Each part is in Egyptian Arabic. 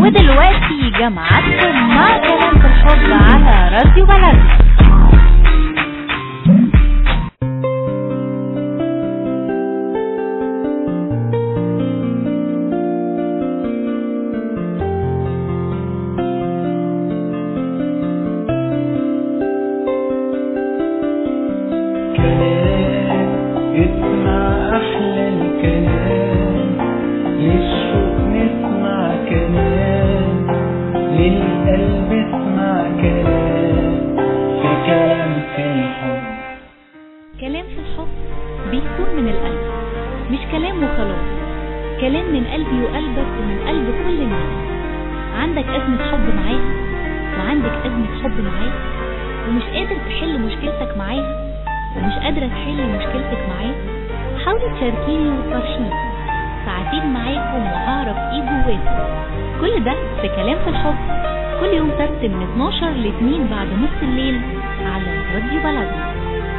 ودلوقتي جمعتكم مع كلام في الحب على راديو بلدنا كلام اسمع أحلى الكلام للشوق نسمع كلام للقلب اسمع كلام في كلام في الحب كلام في الحب بيكون من القلب مش كلام وخلاص كلام من قلبي وقلبك ومن قلب كل الناس عندك أزمة حب معاها وعندك أزمة حب معاه ومش قادر تحل مشكلتك معاها ومش قادرة تحل مشكلتك معاه حاولي تشاركيني وتفرشيني ساعتين معاكم وهعرف ايه جواكم كل ده في كلام في الحب كل يوم سبت من 12 ل 2 بعد نص الليل على راديو بلدنا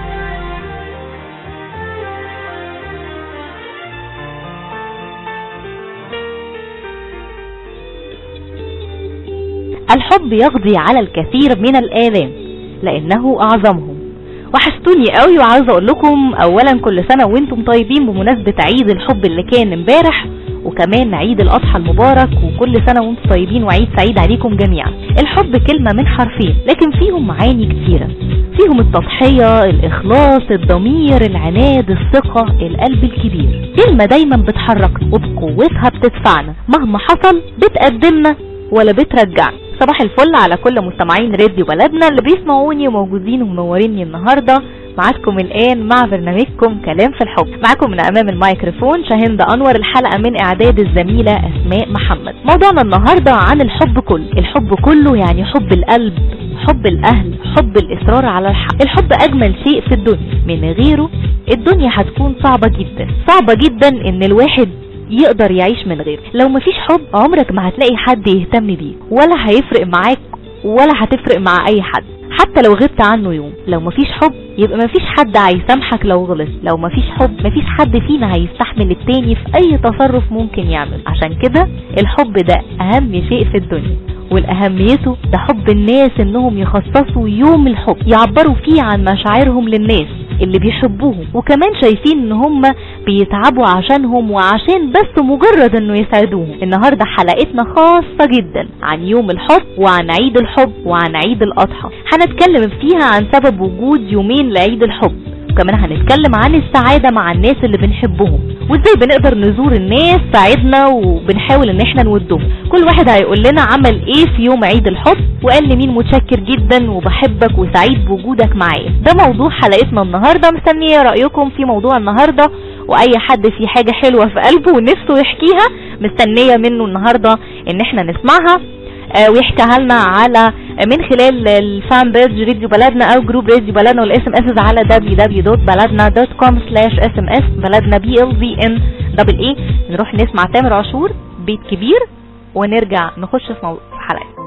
الحب يقضي على الكثير من الآلام لأنه أعظمهم وحشتوني قوي وعاوزه اقول لكم اولا كل سنه وانتم طيبين بمناسبه عيد الحب اللي كان امبارح وكمان عيد الاضحى المبارك وكل سنه وانتم طيبين وعيد سعيد عليكم جميعا الحب كلمه من حرفين لكن فيهم معاني كتيره فيهم التضحيه الاخلاص الضمير العناد الثقه القلب الكبير كلمه دايما بتحركنا وبقوتها بتدفعنا مهما حصل بتقدمنا ولا بترجعنا صباح الفل على كل مستمعين راديو بلدنا اللي بيسمعوني وموجودين ومنوريني النهارده معاكم الان مع برنامجكم كلام في الحب معاكم من امام الميكروفون شاهند انور الحلقه من اعداد الزميله اسماء محمد موضوعنا النهارده عن الحب كله الحب كله يعني حب القلب حب الاهل حب الاصرار على الحق الحب اجمل شيء في الدنيا من غيره الدنيا هتكون صعبه جدا صعبه جدا ان الواحد يقدر يعيش من غيره لو مفيش حب عمرك ما هتلاقي حد يهتم بيك ولا هيفرق معاك ولا هتفرق مع اي حد حتى لو غبت عنه يوم لو مفيش حب يبقى مفيش حد هيسامحك لو غلط لو مفيش حب مفيش حد فينا هيستحمل التاني في اي تصرف ممكن يعمل عشان كده الحب ده اهم شيء في الدنيا والاهميته ده حب الناس انهم يخصصوا يوم الحب يعبروا فيه عن مشاعرهم للناس اللي بيحبوهم وكمان شايفين ان هم بيتعبوا عشانهم وعشان بس مجرد انه يسعدوهم النهاردة حلقتنا خاصة جدا عن يوم الحب وعن عيد الحب وعن عيد الاضحى هنتكلم فيها عن سبب وجود يومين لعيد الحب وكمان هنتكلم عن السعادة مع الناس اللي بنحبهم وازاي بنقدر نزور الناس ساعدنا وبنحاول ان احنا نودهم كل واحد هيقول لنا عمل ايه في يوم عيد الحب وقال لي مين متشكر جدا وبحبك وسعيد بوجودك معايا ده موضوع حلقتنا النهاردة مستنية رأيكم في موضوع النهاردة واي حد في حاجة حلوة في قلبه ونفسه يحكيها مستنية منه النهاردة ان احنا نسمعها آه، ويحكيها لنا على من خلال الفان بيج راديو بلدنا او جروب راديو بلدنا والاس ام اس على www.baladna.com slash sms بلدنا بي ال في ان دبل اي نروح نسمع تامر عاشور بيت كبير ونرجع نخش في موضوع حلقة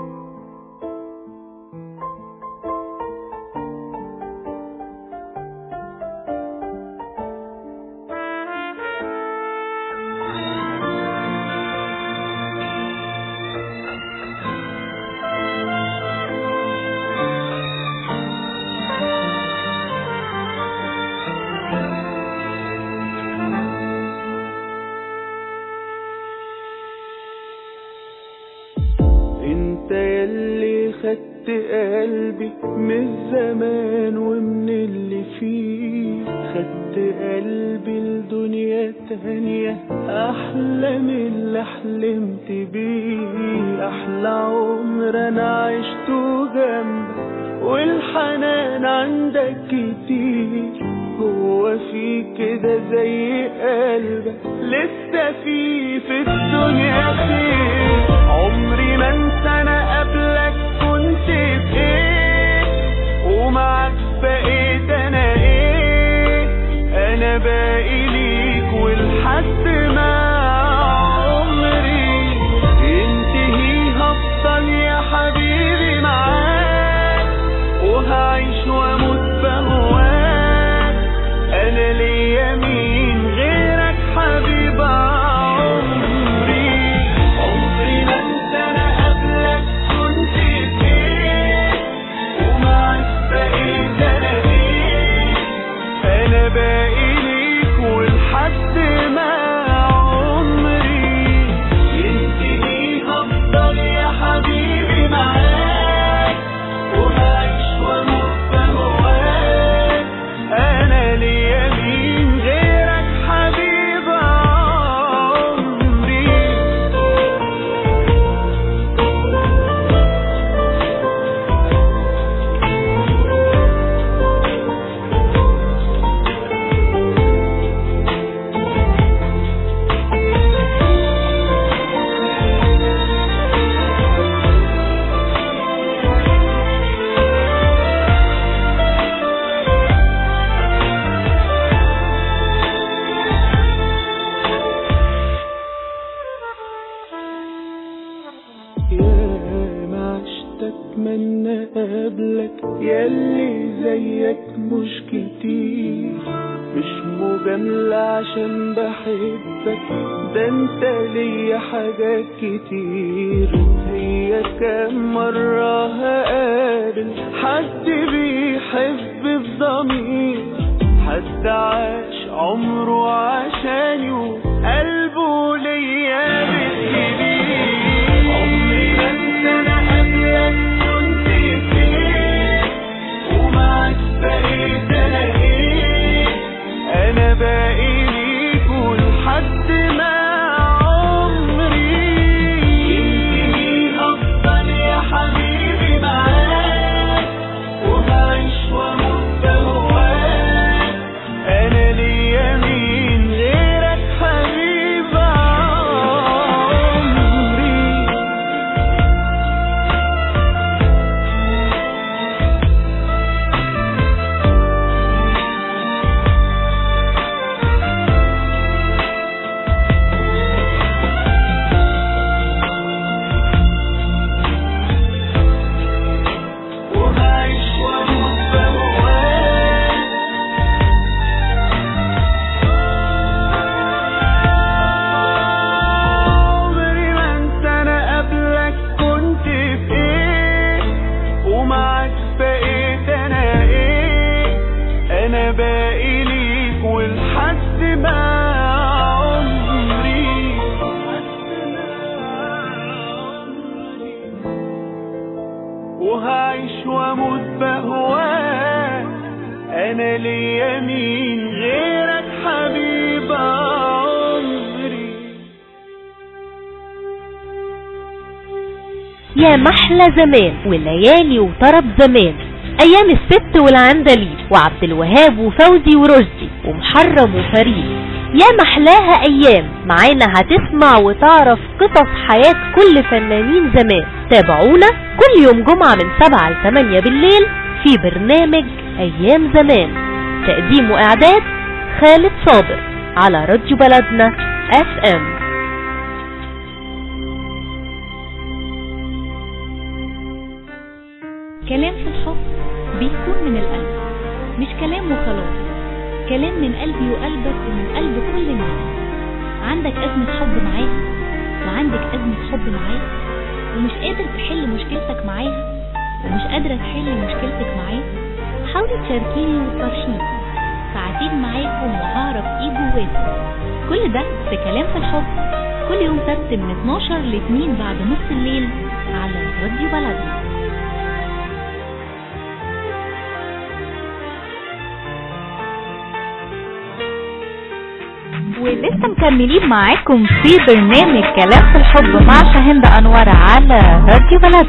انت يلي خدت قلبي من الزمان ومن اللي فيه خدت قلبي لدنيا تانية احلى من اللي حلمت بيه احلى عمر انا عشته جنبك والحنان عندك كتير هو في كده زي قلبك لسه في في الدنيا خير عمري ما انسى انا قبلك كنت بايه ومعاك بقيت انا ايه انا باقي ليك ولحد ما عمري ينتهي هفضل يا حبيبي معاك وهعيش واموت بهواك انا ليا مين غيرك حبيب عمري يا ما عشت اتمنى قبلك ياللي زيك مش كتير مش مجاملة عشان بحبك ده انت ليا حاجات كتير هي كام مرة هقابل حد بيحب بضمير حد عاش عمره عشاني وقلبه ليا بالكبير عمري ما انسى انا قبلك كنت فين ومعاك بقيت انا ايه انا باقي ليك ولحد ما عمري يمكن افضل يا حبيبي معاك وهعيش واموت بهواك انا ليا مين غيرك حبيب عمري وهعيش واموت بهواك عمري ما انسى انا قبلك كنت في ايه ومعاك بقيت انا ايه انا باقي ليك ولحد ما عمري وهعيش واموت بهواك انا ليا مين غيرك حبيب عمري يا محلى زمان وليالي وطرب زمان ايام الست والعندليب وعبد الوهاب وفوزي ورشدي ومحرم وفريد يا محلاها ايام معانا هتسمع وتعرف قصص حياة كل فنانين زمان تابعونا كل يوم جمعة من 7 ل 8 بالليل في برنامج ايام زمان تقديم واعداد خالد صابر على راديو بلدنا اف ام كلام في الحب بيكون من القلب مش كلام وخلاص كلام من قلبي وقلبك ومن قلب كل الناس عندك أزمة حب معاها وعندك أزمة حب معاه ومش قادر تحل مشكلتك معاها ومش قادرة تحل مشكلتك معاه حاولي تشاركيني وتفرشيني ساعتين معاكم وهعرف ايه جواكم كل ده في كلام في الحب كل يوم سبت من 12 ل 2 بعد نص الليل على راديو بلدنا ولسه مكملين معاكم في برنامج كلام في الحب مع شاهند انور على راديو بلد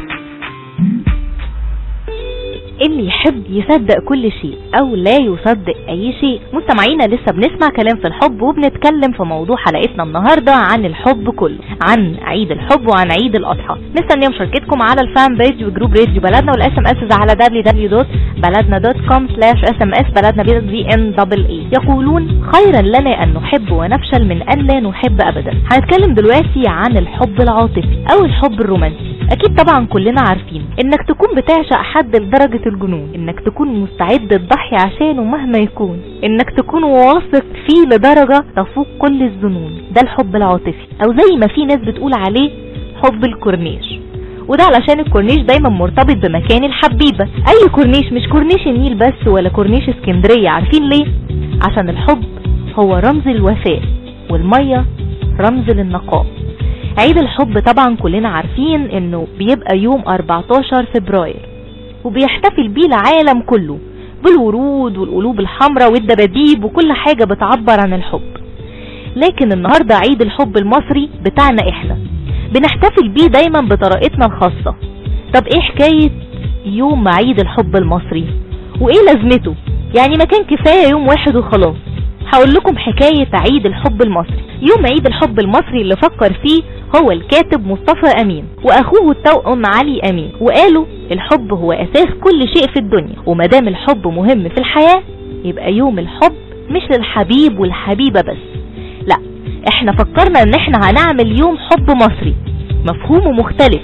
اللي يحب يصدق كل شيء او لا يصدق اي شيء مستمعينا لسه بنسمع كلام في الحب وبنتكلم في موضوع حلقتنا النهاردة عن الحب كله عن عيد الحب وعن عيد الاضحى مستنيه مشاركتكم على الفان بيج وجروب راديو بلدنا والاس ام اس على www.baladna.com sms بلدنا بي ان دبل اي يقولون خيرا لنا ان نحب ونفشل من ان لا نحب ابدا هنتكلم دلوقتي عن الحب العاطفي او الحب الرومانسي اكيد طبعا كلنا عارفين انك تكون بتعشق حد لدرجة الجنون انك تكون مستعد تضحي عشانه مهما يكون انك تكون واثق فيه لدرجة تفوق كل الظنون ده الحب العاطفي او زي ما في ناس بتقول عليه حب الكورنيش وده علشان الكورنيش دايما مرتبط بمكان الحبيبة اي كورنيش مش كورنيش النيل بس ولا كورنيش اسكندرية عارفين ليه عشان الحب هو رمز الوفاء والمية رمز للنقاء عيد الحب طبعا كلنا عارفين انه بيبقى يوم 14 فبراير وبيحتفل بيه العالم كله بالورود والقلوب الحمراء والدباديب وكل حاجة بتعبر عن الحب لكن النهاردة عيد الحب المصري بتاعنا احنا بنحتفل بيه دايما بطريقتنا الخاصة طب ايه حكاية يوم عيد الحب المصري وايه لازمته يعني ما كان كفاية يوم واحد وخلاص هقول لكم حكاية عيد الحب المصري يوم عيد الحب المصري اللي فكر فيه هو الكاتب مصطفى أمين وأخوه التوأم علي أمين وقالوا الحب هو أساس كل شيء في الدنيا ومدام الحب مهم في الحياة يبقى يوم الحب مش للحبيب والحبيبة بس لا احنا فكرنا ان احنا هنعمل يوم حب مصري مفهومه مختلف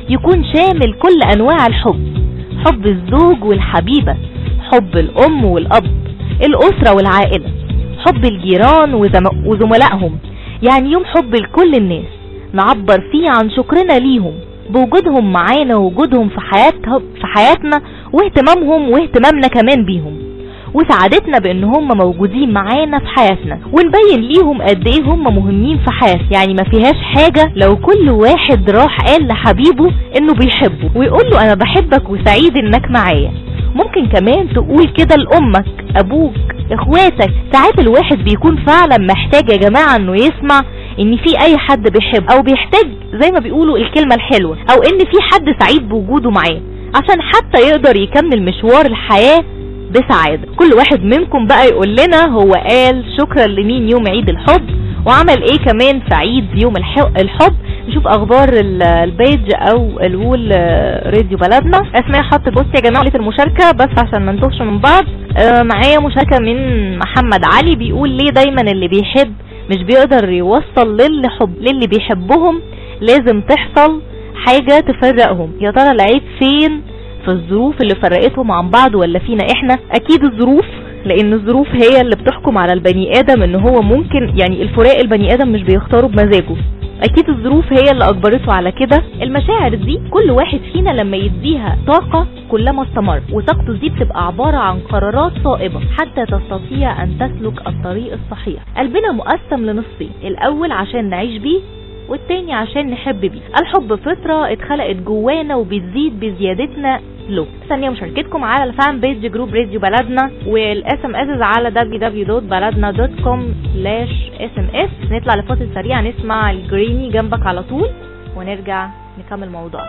يكون شامل كل انواع الحب حب الزوج والحبيبة حب الام والاب الاسرة والعائلة حب الجيران وزم- وزملائهم يعني يوم حب لكل الناس نعبر فيه عن شكرنا ليهم بوجودهم معانا ووجودهم في حياتهم في حياتنا واهتمامهم واهتمامنا كمان بيهم وسعادتنا بان هم موجودين معانا في حياتنا ونبين ليهم قد ايه هم مهمين في حياتنا يعني ما فيهاش حاجة لو كل واحد راح قال لحبيبه انه بيحبه ويقول له انا بحبك وسعيد انك معايا ممكن كمان تقول كده لامك ابوك اخواتك ساعات الواحد بيكون فعلا محتاج يا جماعة انه يسمع ان في اي حد بيحب او بيحتاج زي ما بيقولوا الكلمة الحلوة او ان في حد سعيد بوجوده معاه عشان حتى يقدر يكمل مشوار الحياة بسعادة كل واحد منكم بقى يقول لنا هو قال شكرا لمين يوم عيد الحب وعمل ايه كمان في عيد يوم الح- الحب نشوف اخبار ال- البيج او الوول آه، راديو بلدنا اسماء حط بوست يا جماعه قلت المشاركه بس عشان ما نتوهش من بعض آه، معايا مشاركه من محمد علي بيقول ليه دايما اللي بيحب مش بيقدر يوصل للي حب للي بيحبهم لازم تحصل حاجه تفرقهم يا ترى العيب فين في الظروف اللي فرقتهم عن بعض ولا فينا احنا اكيد الظروف لان الظروف هي اللي بتحكم على البني ادم ان هو ممكن يعني الفراق البني ادم مش بيختاره بمزاجه اكيد الظروف هي اللي اجبرته على كده المشاعر دي كل واحد فينا لما يديها طاقة كلما استمر وطاقته دي بتبقى عبارة عن قرارات صائبة حتى تستطيع ان تسلك الطريق الصحيح قلبنا مقسم لنصين الاول عشان نعيش بيه والتاني عشان نحب بيه الحب فطرة اتخلقت جوانا وبتزيد بزيادتنا له ثانية مشاركتكم على الفان بيج جروب راديو بلدنا والاس ام اس على www.baladna.com اس ام اس نطلع لفاصل سريع نسمع الجريني جنبك على طول ونرجع نكمل موضوع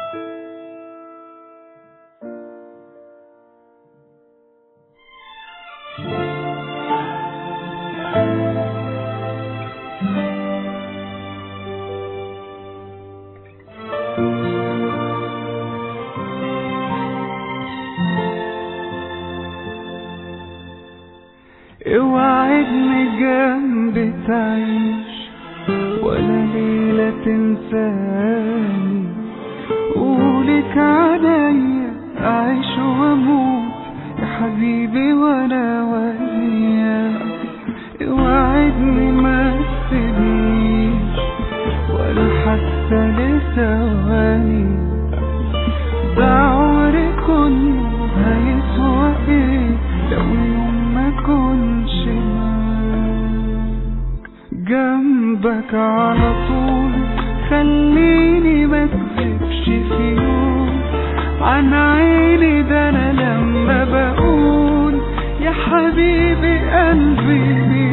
اوعدني جنبي تعيش ولا ليلة تنساني قولك عليا أعيش وأموت يا حبيبي وأنا وياك اوعدني ما تسيبنيش ولا حتى لثواني ده عمري كله هيسوى ايه لو يوم ما كنش معاك جنبك على طول خليني ما تغيبش في يوم عن عيني ده انا لما بقول يا حبيبي قلبي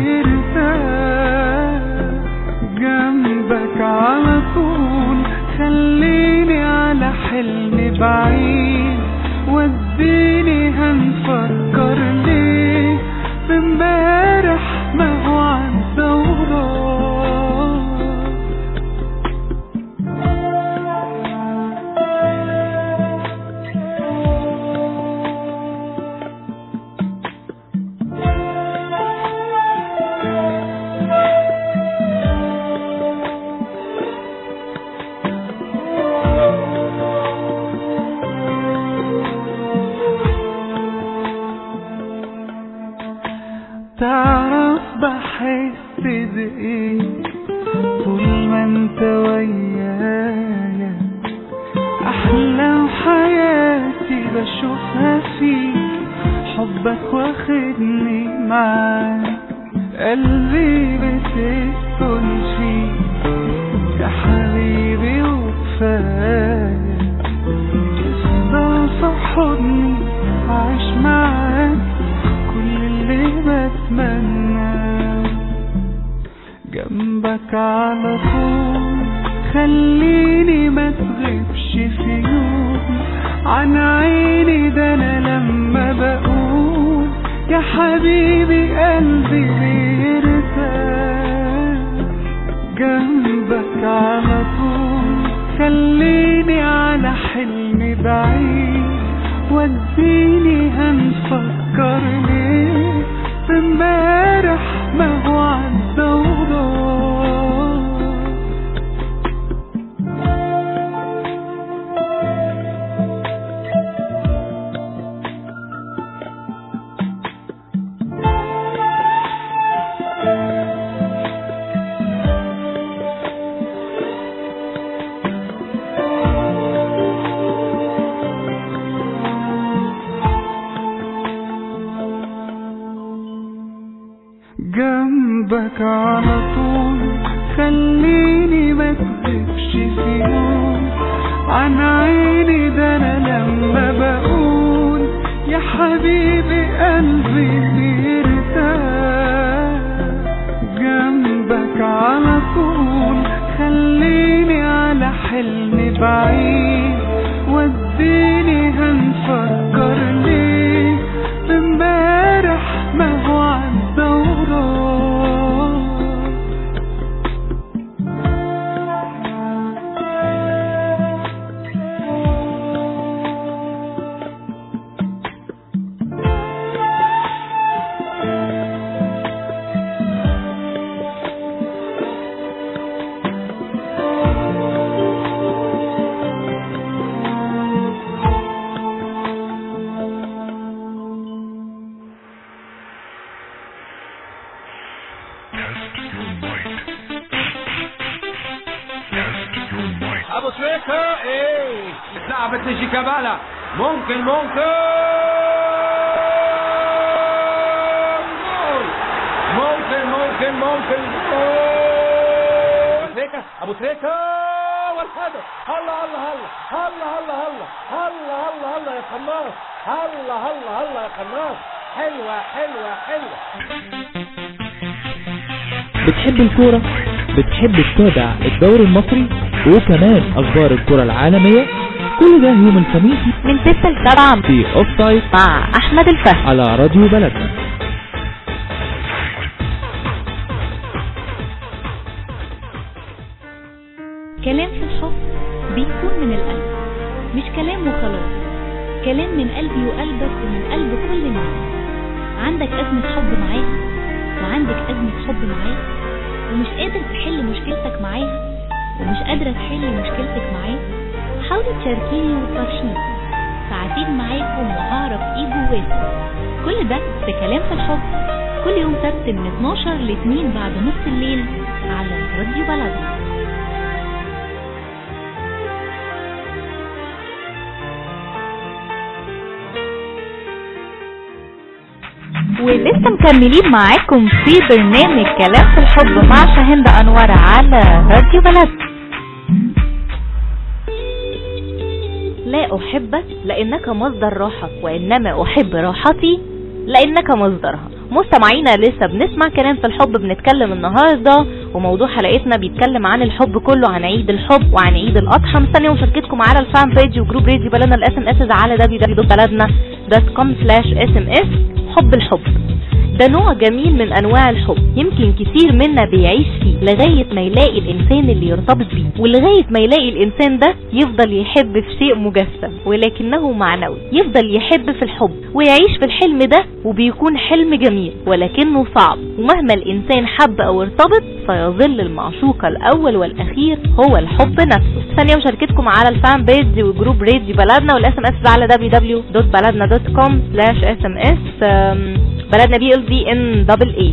بيرتاح جنبك على طول خليني على حلم بعيد وديني هنفكر ليه بامبارح ما هو عدى وراح تعرف بحس بإيه طول ما انت ويايا أحلام حياتي بشوفها فيك حبك واخدني معاك قلبي بتسكن فيك يا حبيبي وكفاية تفضل في حضني عايش معاك كل اللي بتمناه جنبك على طول خليني ما تغيبش في يوم عن عيني ده انا لما بقول يا حبيبي قلبي بيرتاح جنبك على طول خليني على حلم بعيد وديني هنفكر ليه في امبارح ما هو عدى وراح حبيبي قلبي بيرتاح جنبك على طول خليني على حلمي بعيد وديني هنفكر ليه امبارح ما هو عالدوران ابو تريكه ايه اتلعبت لشيكابالا ممكن ممكن جول ممكن ممكن ممكن جول ابو تريكه ابو تريكه والهدف هلا هلا هلا هلا هلا هلا هلا هلا هلا يا قناص هلا هلا هلا يا قناص حلوه حلوه حلوه بتحب الكورة بتحب تتابع الدوري المصري وكمان اخبار الكرة العالمية كل ده يوم الخميس من 6 ل 7 في اوف سايد مع احمد الفهد على راديو بلدنا كلام في الحب بيكون من القلب مش كلام وخلاص كلام من قلبي وقلبك ومن قلب كل الناس عندك أزمة حب معاها وعندك أزمة حب معاه ومش قادر تحل مشكلتك معاها ومش قادرة تحل مشكلتك معاه حاولي تشاركيني وتفرشيني ساعتين معاكم وهعرف ايه جواكم كل ده في كلام في الحب كل يوم سبت من 12 ل 2 بعد نص الليل على راديو بلدنا ولسه مكملين معاكم في برنامج كلام في الحب مع شاهند انور على راديو بلد لا احبك لانك مصدر راحة وانما احب راحتي لانك مصدرها مستمعينا لسه بنسمع كلام في الحب بنتكلم النهارده وموضوع حلقتنا بيتكلم عن الحب كله عن عيد الحب وعن عيد الاضحى مستنيه مشاركتكم على الفان بيج وجروب راديو بلدنا الاس ام اس على www.baladna.com/sms حب الحب ده نوع جميل من انواع الحب يمكن كتير منا بيعيش فيه لغاية ما يلاقي الانسان اللي يرتبط بيه ولغاية ما يلاقي الانسان ده يفضل يحب في شيء مجسم ولكنه معنوي يفضل يحب في الحب ويعيش في الحلم ده وبيكون حلم جميل ولكنه صعب ومهما الانسان حب او ارتبط فيظل المعشوق الاول والاخير هو الحب نفسه ثانية مشاركتكم على الفان بيج وجروب راديو بلدنا والاس ام اس على www.baladna.com/sms بلدنا بي ال دي ان دبل اي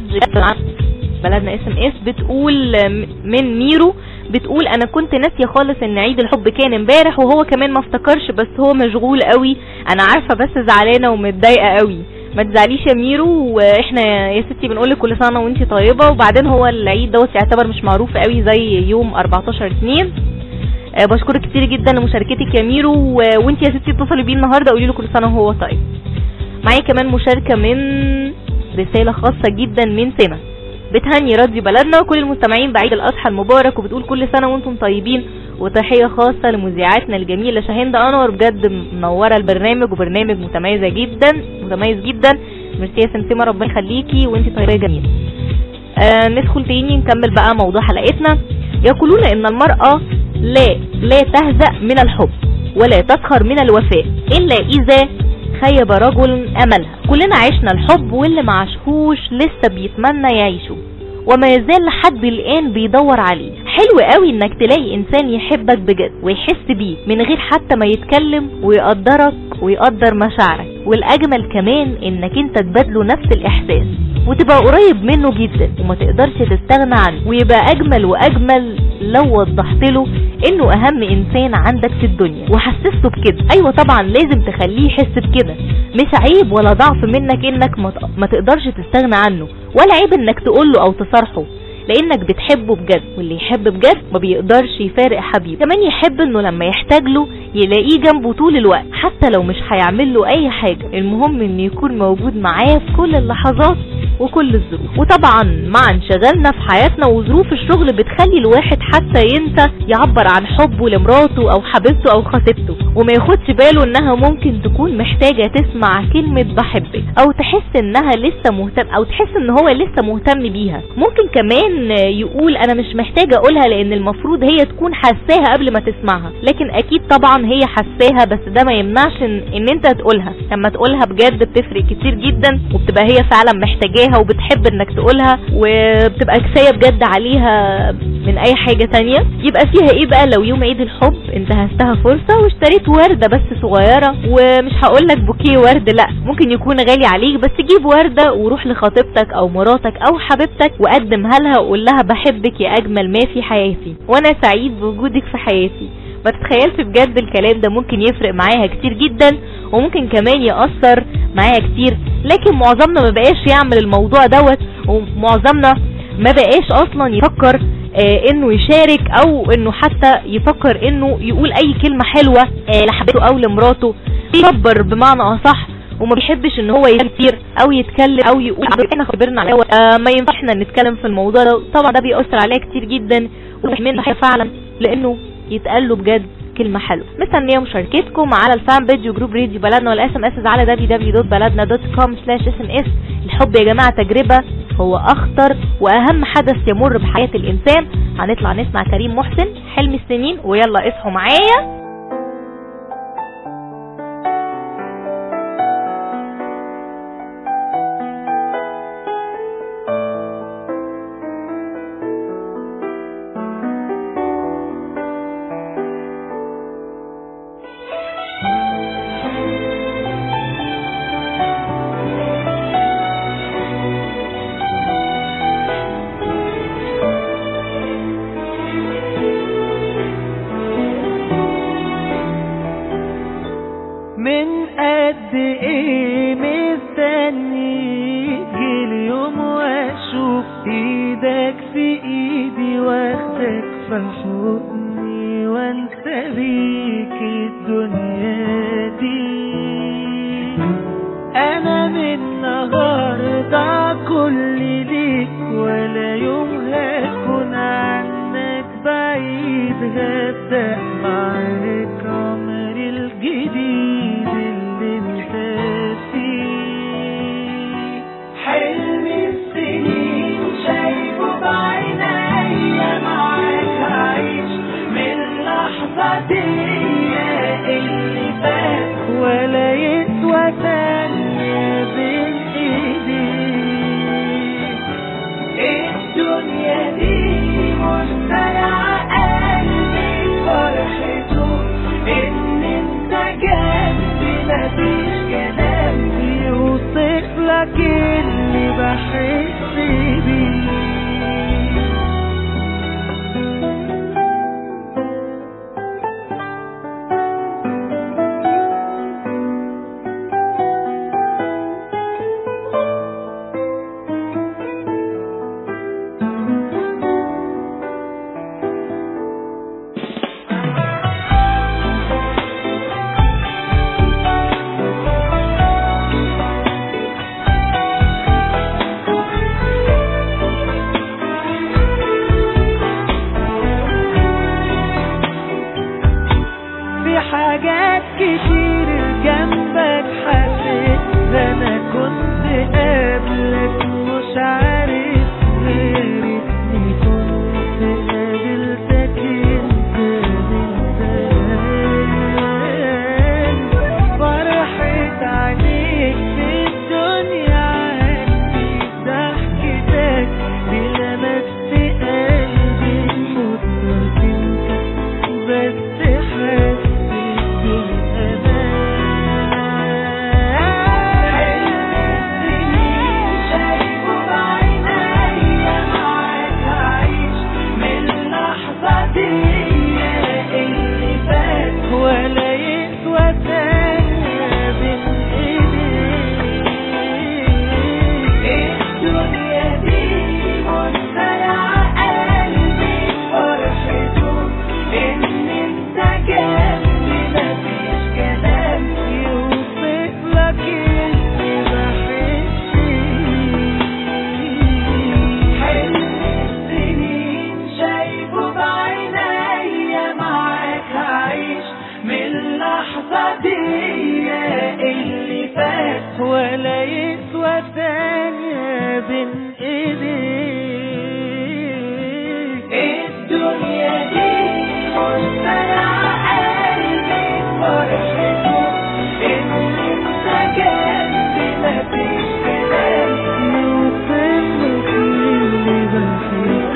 بلدنا اس ام اس بتقول من ميرو بتقول انا كنت ناسيه خالص ان عيد الحب كان امبارح وهو كمان ما افتكرش بس هو مشغول قوي انا عارفه بس زعلانه ومتضايقه قوي ما تزعليش يا ميرو واحنا يا ستي بنقول لك كل سنه وانتي طيبه وبعدين هو العيد دوت يعتبر مش معروف قوي زي يوم 14 2 أه بشكرك كتير جدا لمشاركتك يا ميرو و- وانتي يا ستي اتصلي بيه النهارده قولي له كل سنه وهو طيب معايا كمان مشاركة من رسالة خاصة جدا من سما بتهني راديو بلدنا وكل المستمعين بعيد الأضحى المبارك وبتقول كل سنة وانتم طيبين وتحية خاصة لمذيعاتنا الجميلة شاهين أنور بجد منورة البرنامج وبرنامج متميزة جدا متميز جدا ميرسي يا سمسمة ربنا يخليكي وانتي طيبة جميل آه ندخل تاني نكمل بقى موضوع حلقتنا يقولون ان المرأة لا لا تهزأ من الحب ولا تسخر من الوفاء الا اذا خيب رجل املها كلنا عشنا الحب واللي ما عاشهوش لسه بيتمنى يعيشه وما يزال لحد الان بيدور عليه حلو قوي انك تلاقي انسان يحبك بجد ويحس بيك من غير حتى ما يتكلم ويقدرك ويقدر مشاعرك والاجمل كمان انك انت تبادله نفس الاحساس وتبقى قريب منه جدا وما تقدرش تستغنى عنه ويبقى اجمل واجمل لو وضحت له انه اهم انسان عندك في الدنيا وحسسته بكده ايوه طبعا لازم تخليه يحس بكده مش عيب ولا ضعف منك انك ما ت- ما تقدرش تستغنى عنه ولا عيب انك تقوله او تصارحه لانك بتحبه بجد واللي يحب بجد ما بيقدرش يفارق حبيبه كمان يحب انه لما يحتاج له يلاقيه جنبه طول الوقت حتى لو مش هيعمل له اي حاجة المهم انه يكون موجود معاه في كل اللحظات وكل الظروف وطبعا مع انشغالنا في حياتنا وظروف الشغل بتخلي الواحد حتى ينسى يعبر عن حبه لمراته او حبيبته او خطيبته وما ياخدش باله انها ممكن تكون محتاجة تسمع كلمة بحبك او تحس انها لسه مهتم او تحس ان هو لسه مهتم بيها ممكن كمان يقول انا مش محتاجة اقولها لان المفروض هي تكون حساها قبل ما تسمعها لكن اكيد طبعا هي حساها بس ده ما يمنعش ان, إن انت تقولها لما تقولها بجد بتفرق كتير جدا وبتبقى هي فعلا محتاجاها وبتحب انك تقولها وبتبقى كفاية بجد عليها من اي حاجة تانية يبقى فيها ايه بقى لو يوم عيد الحب انتهزتها فرصة واشتريت وردة بس صغيرة ومش هقولك بوكيه ورد لا ممكن يكون غالي عليك بس جيب وردة وروح لخطيبتك او مراتك او حبيبتك وقدمها لها وقول لها بحبك يا اجمل ما في حياتي وانا سعيد بوجودك في حياتي ما تتخيلش بجد الكلام ده ممكن يفرق معاها كتير جدا وممكن كمان يأثر معاها كتير لكن معظمنا ما بقاش يعمل الموضوع دوت ومعظمنا ما بقاش اصلا يفكر آه انه يشارك او انه حتى يفكر انه يقول اي كلمة حلوة آه لحبيبته او لمراته يكبر بمعنى اصح وما بيحبش ان هو كتير او يتكلم او يقول احنا خبرنا على آه ما ينفعش احنا نتكلم في الموضوع ده طبعا ده بيأثر عليها كتير جدا ومن فعلا لانه يتقال له بجد كلمة حلوة مستنية مشاركتكم على الفان بيج وجروب راديو بلدنا والاس ام اس على www.baladna.com اس الحب يا جماعة تجربة هو اخطر واهم حدث يمر بحياة الانسان هنطلع نسمع كريم محسن حلم السنين ويلا اصحوا معايا من قد ايه مستني يجي اليوم واشوف ايدك في ايدي واخدك في حضني وانسى بيك الدنيا دي انا من النهارده كل ليك ولا يوم هكون عنك بعيد هبدأ معاك عمري الجديد اللي انت فيه حلم السنين شايفه بعينيا معاك هعيش من لحظة دي اللي فات ولا يسوى ثانية بين ايديك الدنيا دي مسترعى قلبي فرحته ان انت جنبي مفيش كلام يوصف لك اللي بحس بيه في حاجات كتير جنبك حسيت انا كنت قبلك مش عارف غيرتني كنت قابلتك انت من زمان فرحة عينيك في الدنيا عندي ضحكتك دي لمست قلبي مدة انت بس حسيت بالأمان القضية اللي فات ولا يسوى ثانية بين ايديك الدنيا دي مصطنعة قلبي فرحته ان انت جنبي مفيش كلام نوصلك للي بحس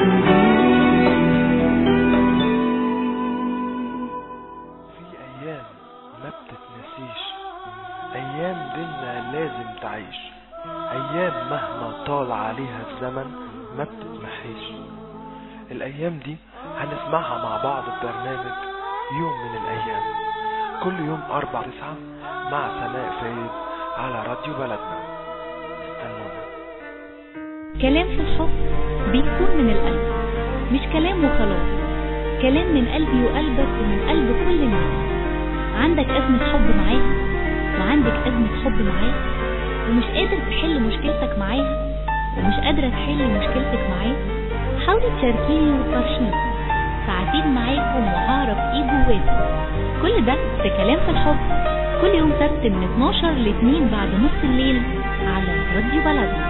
في أيام ما بتتنسيش أيام بينا لازم تعيش أيام مهما طال عليها الزمن ما بتتمحيش الأيام دي هنسمعها مع بعض في برنامج يوم من الأيام كل يوم أربع تسعة مع سماء فايد على راديو بلدنا استنونا كلام في الحب بيكون من القلب مش كلام وخلاص كلام من قلبي وقلبك ومن قلب كل الناس عندك أزمة حب معاها وعندك أزمة حب معاه ومش قادر تحل مشكلتك معاها ومش قادرة تحل مشكلتك معاه حاولي تشاركيني وتفرحيني ساعتين معاكم وهعرف ايه جواكم كل ده في كلام في الحب كل يوم سبت من 12 ل 2 بعد نص الليل على راديو بلدنا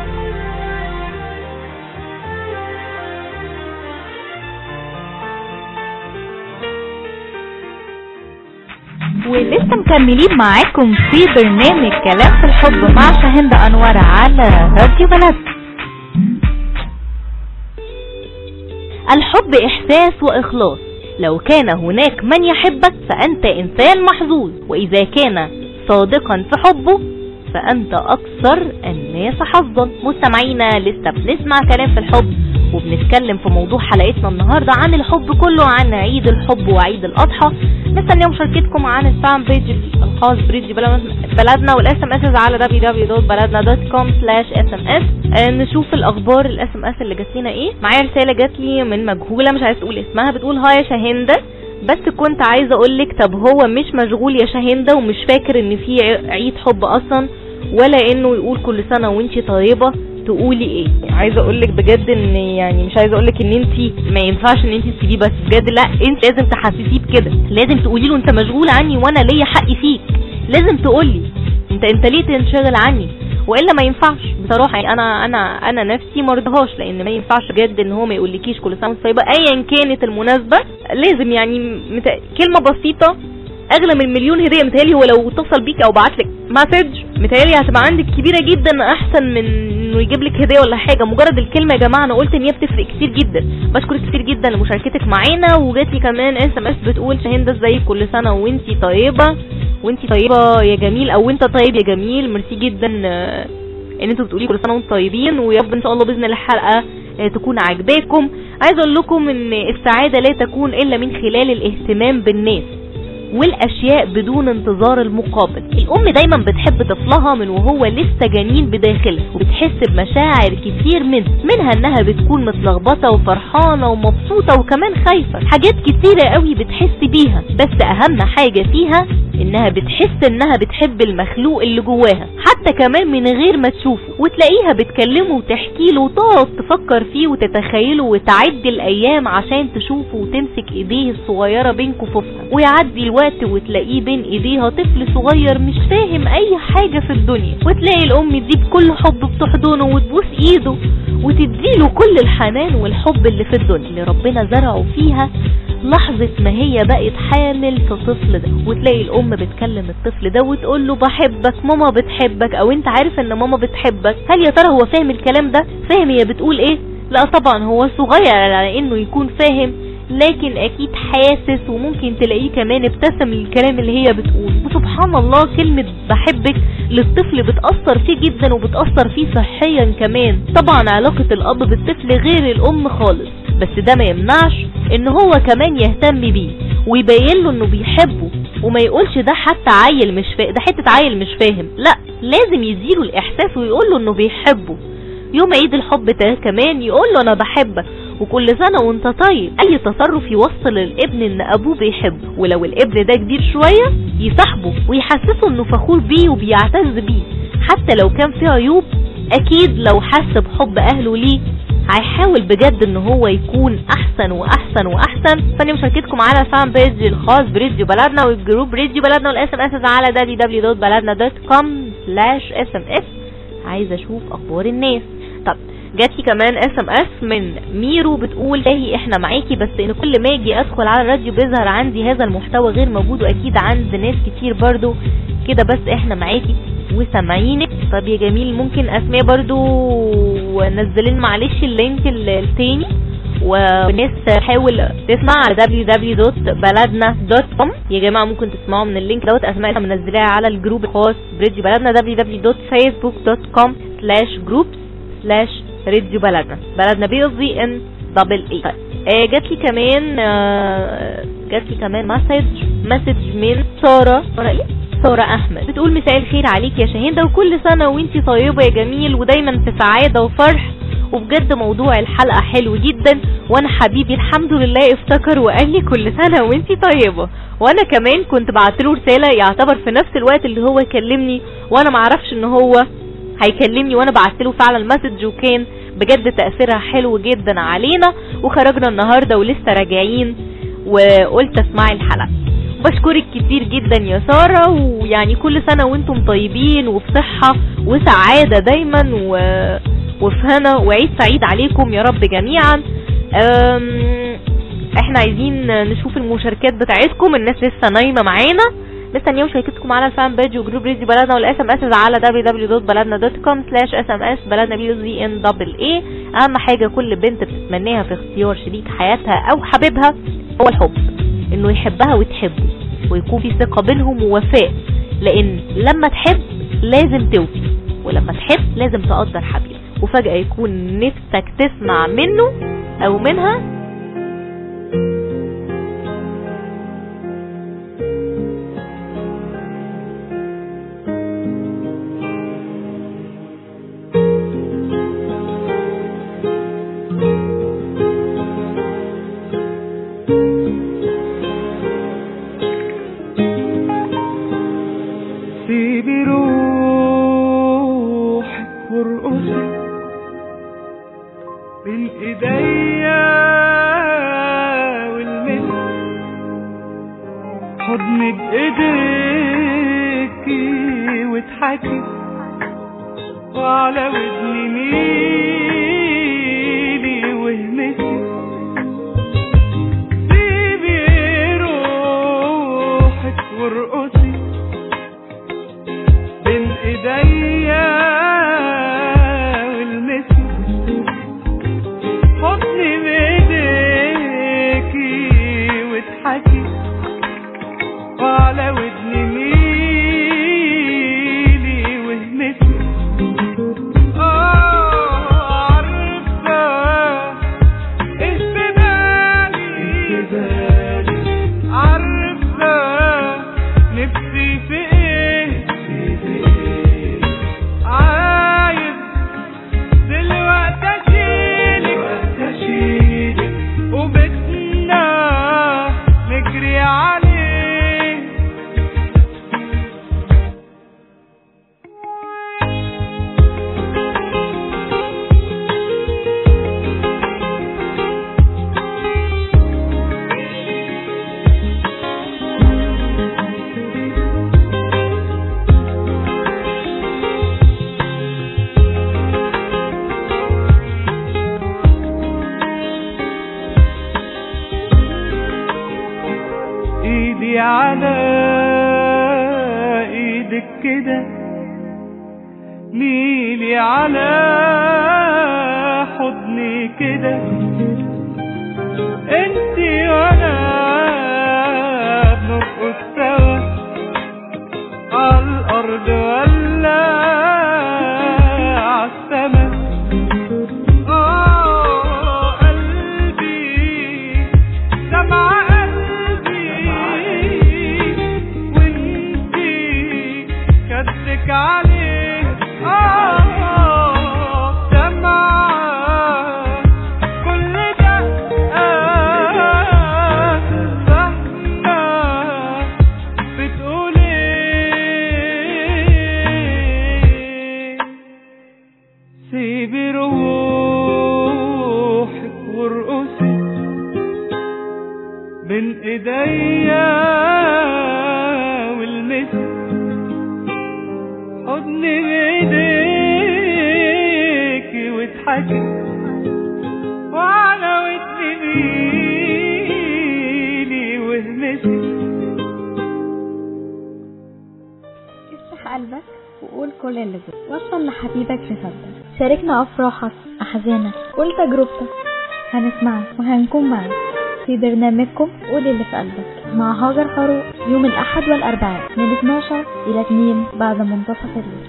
ولسه مكملين معاكم في برنامج كلام في الحب مع شاهندة أنور على راديو بلد الحب إحساس وإخلاص لو كان هناك من يحبك فأنت إنسان محظوظ وإذا كان صادقا في حبه فأنت أكثر الناس حظا مستمعينا لسه بنسمع كلام في الحب وبنتكلم في موضوع حلقتنا النهاردة عن الحب كله عن عيد الحب وعيد الأضحى مستنيه مشاركتكم عن الفان بيج الخاص بريدج بلدنا والاس ام اس على www.baladna.com/sms نشوف الاخبار الاس ام اس اللي جات لنا ايه معايا رساله جات لي من مجهوله مش عايز تقول اسمها بتقول هاي يا شاهنده بس كنت عايزه اقول لك طب هو مش مشغول يا شاهنده ومش فاكر ان في عيد حب اصلا ولا انه يقول كل سنه وانتي طيبه تقولي ايه عايزه اقول لك بجد ان يعني مش عايزه اقول لك ان انت ما ينفعش ان انت تسيبيه بس بجد لا انت لازم تحسسيه بكده لازم تقولي له انت مشغول عني وانا ليا حق فيك لازم تقولي انت انت ليه تنشغل عني والا ما ينفعش بصراحه يعني انا انا انا نفسي ما رضاهاش لان ما ينفعش بجد ان هو ما يقولكيش كل سنه وانت طيبه ايا كانت المناسبه لازم يعني مت... كلمه بسيطه اغلى من مليون هديه متهيألي هو لو اتصل بيك او بعت لك مسج متهيألي هتبقى عندك كبيره جدا احسن من انه يجيب لك هديه ولا حاجه مجرد الكلمه يا جماعه انا قلت ان هي بتفرق كتير جدا بشكرك كتير جدا لمشاركتك معانا وجات لي كمان اس ام اس بتقول شاهندة ازيك كل سنه وانتي طيبه وانتي طيبه يا جميل او انت طيب يا جميل ميرسي جدا آه، ان انتوا بتقولي كل سنه وانتم طيبين ويا رب ان شاء الله باذن الله الحلقه آه، تكون عاجباكم عايزه اقول لكم ان السعاده لا تكون الا من خلال الاهتمام بالناس والاشياء بدون انتظار المقابل الام دايما بتحب طفلها من وهو لسه جنين بداخله وبتحس بمشاعر كتير منه منها انها بتكون متلخبطه وفرحانه ومبسوطه وكمان خايفه حاجات كتيره قوي بتحس بيها بس اهم حاجه فيها انها بتحس انها بتحب المخلوق اللي جواها حتى كمان من غير ما تشوفه وتلاقيها بتكلمه وتحكي له وتقعد تفكر فيه وتتخيله وتعد الايام عشان تشوفه وتمسك ايديه الصغيره بين كفوفها ويعدي الوقت وتلاقيه بين ايديها طفل صغير مش فاهم اي حاجه في الدنيا وتلاقي الام دي بكل حب بتحضنه وتبوس ايده وتديله كل الحنان والحب اللي في الدنيا اللي ربنا زرعه فيها لحظة ما هي بقت حامل في الطفل ده وتلاقي الأم بتكلم الطفل ده وتقول له بحبك ماما بتحبك أو أنت عارف إن ماما بتحبك هل يا ترى هو فاهم الكلام ده فاهم هي بتقول إيه لا طبعا هو صغير على إنه يكون فاهم لكن اكيد حاسس وممكن تلاقيه كمان ابتسم للكلام اللي هي بتقول وسبحان الله كلمة بحبك للطفل بتأثر فيه جدا وبتأثر فيه صحيا كمان طبعا علاقة الاب بالطفل غير الام خالص بس ده ما يمنعش ان هو كمان يهتم بيه ويبين له انه بيحبه وما يقولش ده حتى عيل مش فاهم ده حتة عيل مش فاهم لا لازم يديله الاحساس ويقول له انه بيحبه يوم عيد الحب ده كمان يقول له انا بحبك وكل سنة وانت طيب اي تصرف يوصل الابن ان ابوه بيحبه ولو الابن ده كبير شوية يصاحبه ويحسسه انه فخور بيه وبيعتز بيه حتى لو كان فيه عيوب اكيد لو حس بحب اهله ليه هيحاول بجد ان هو يكون احسن واحسن واحسن فاني مشاركتكم على الفان بيج الخاص براديو بلدنا والجروب راديو بلدنا والاس ام اس على www.baladna.com slash sms عايزه اشوف اخبار الناس طب جات لي كمان اس ام اس من ميرو بتقول تاهي احنا معاكي بس ان كل ما اجي ادخل على الراديو بيظهر عندي هذا المحتوى غير موجود واكيد عند ناس كتير برضو كده بس احنا معاكي وسامعينك طب يا جميل ممكن اسماء برضو نزلين معلش اللينك ال- التاني والناس تحاول تسمع على www.baladna.com يا جماعة ممكن تسمعوا من اللينك دوت اسماء منزلاها على الجروب الخاص براديو بلدنا www.facebook.com slash groups slash راديو بلدنا بلدنا بيقصدي ان دبل اي آه جات لي كمان آه جات لي كمان مسج مسج من سارة سارة ايه سارة احمد بتقول مساء الخير عليك يا شاهندة وكل سنة وانتي طيبة يا جميل ودايما في سعادة وفرح وبجد موضوع الحلقة حلو جدا وانا حبيبي الحمد لله افتكر وقال لي كل سنة وانتي طيبة وانا كمان كنت بعتله رسالة يعتبر في نفس الوقت اللي هو كلمني وانا معرفش ان هو هيكلمني وانا بعتله فعلا مسج وكان بجد تأثيرها حلو جدا علينا وخرجنا النهاردة ولسه راجعين وقلت اسمعي الحلقة بشكرك كتير جدا يا سارة ويعني كل سنة وانتم طيبين وفي صحة وسعادة دايما و... وفي هنا وعيد سعيد عليكم يا رب جميعا أم... احنا عايزين نشوف المشاركات بتاعتكم الناس لسه نايمة معانا مستنيين مشاركتكم على الفان بيج وجروب راديو بلدنا والاس ام اس على www.baladna.com slash sms بلدنا بي زي ان دبل اي اهم حاجة كل بنت بتتمناها في اختيار شريك حياتها او حبيبها هو الحب انه يحبها وتحبه ويكون في ثقة بينهم ووفاء لان لما تحب لازم توفي ولما تحب لازم تقدر حبيبك وفجأة يكون نفسك تسمع منه او منها سيبي روحك وارقصي بين ايديا والمس حضني بايديكي واضحكي وعلى ودني ميلي واهمسي سيبي روحك وارقصي بين ايديا والمسي حضني بايديكي واضحكي وعلى ودني ميلي واهمسي آه عارفة إيه في بالي عارفة نفسي في إيه عايز دلوقتي أشيلك وبيتنا نجري عليه ايدي على ايدك كده ميلي على حضني كده انتي وانا بنرقص سوا عالارض ولا عالسما آه قلبي دمع قلبي وانتي كدك عليه آه دمع كل ده آه قلبك وقول كل اللي جواك وصل لحبيبك رسالتك شاركنا أفراحك أحزانك قول تجربتك هنسمعك وهنكون معاك في برنامجكم قول اللي في قلبك مع هاجر فاروق يوم الأحد والأربعاء من 12 إلى 2 بعد منتصف الليل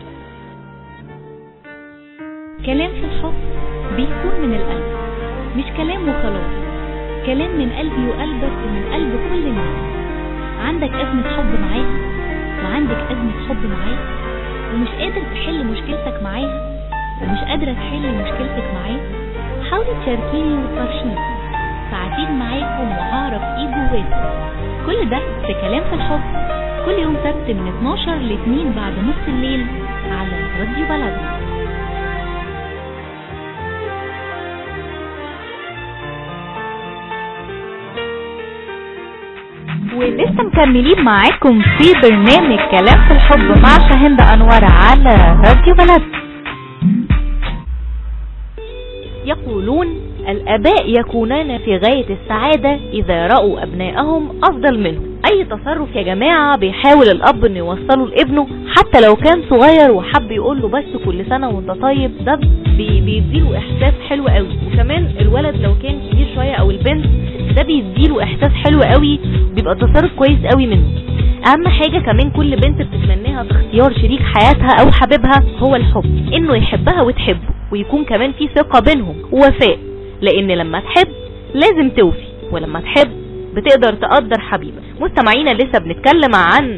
كلام في الحب بيكون من القلب مش كلام وخلاص كلام من قلبي وقلبك ومن قلب كل الناس عندك أزمة حب معاها وعندك أزمة حب معاه ومش قادر تحل مشكلتك معاها ومش قادرة تحل مشكلتك معاه حاولي تشاركيني وتفرشيني ساعتين معاكم وهعرف ايه جواكم كل ده في كلام في الحب كل يوم سبت من 12 ل 2 بعد نص الليل على راديو بلدنا ولسه مكملين معاكم في برنامج كلام في الحب مع شاهندة أنور على راديو بلد يقولون الآباء يكونان في غاية السعادة إذا رأوا أبنائهم أفضل منهم أي تصرف يا جماعة بيحاول الأب إنه يوصله لابنه حتى لو كان صغير وحب يقول له بس كل سنة وأنت طيب ده بي- بيديله إحساس حلو قوي وكمان الولد لو كان كبير شوية أو البنت ده بيديله إحساس حلو قوي بيبقى تصرف كويس قوي منه اهم حاجة كمان كل بنت بتتمناها في اختيار شريك حياتها او حبيبها هو الحب انه يحبها وتحبه ويكون كمان في ثقة بينهم ووفاء لان لما تحب لازم توفي ولما تحب بتقدر تقدر حبيبك مستمعينا لسه بنتكلم عن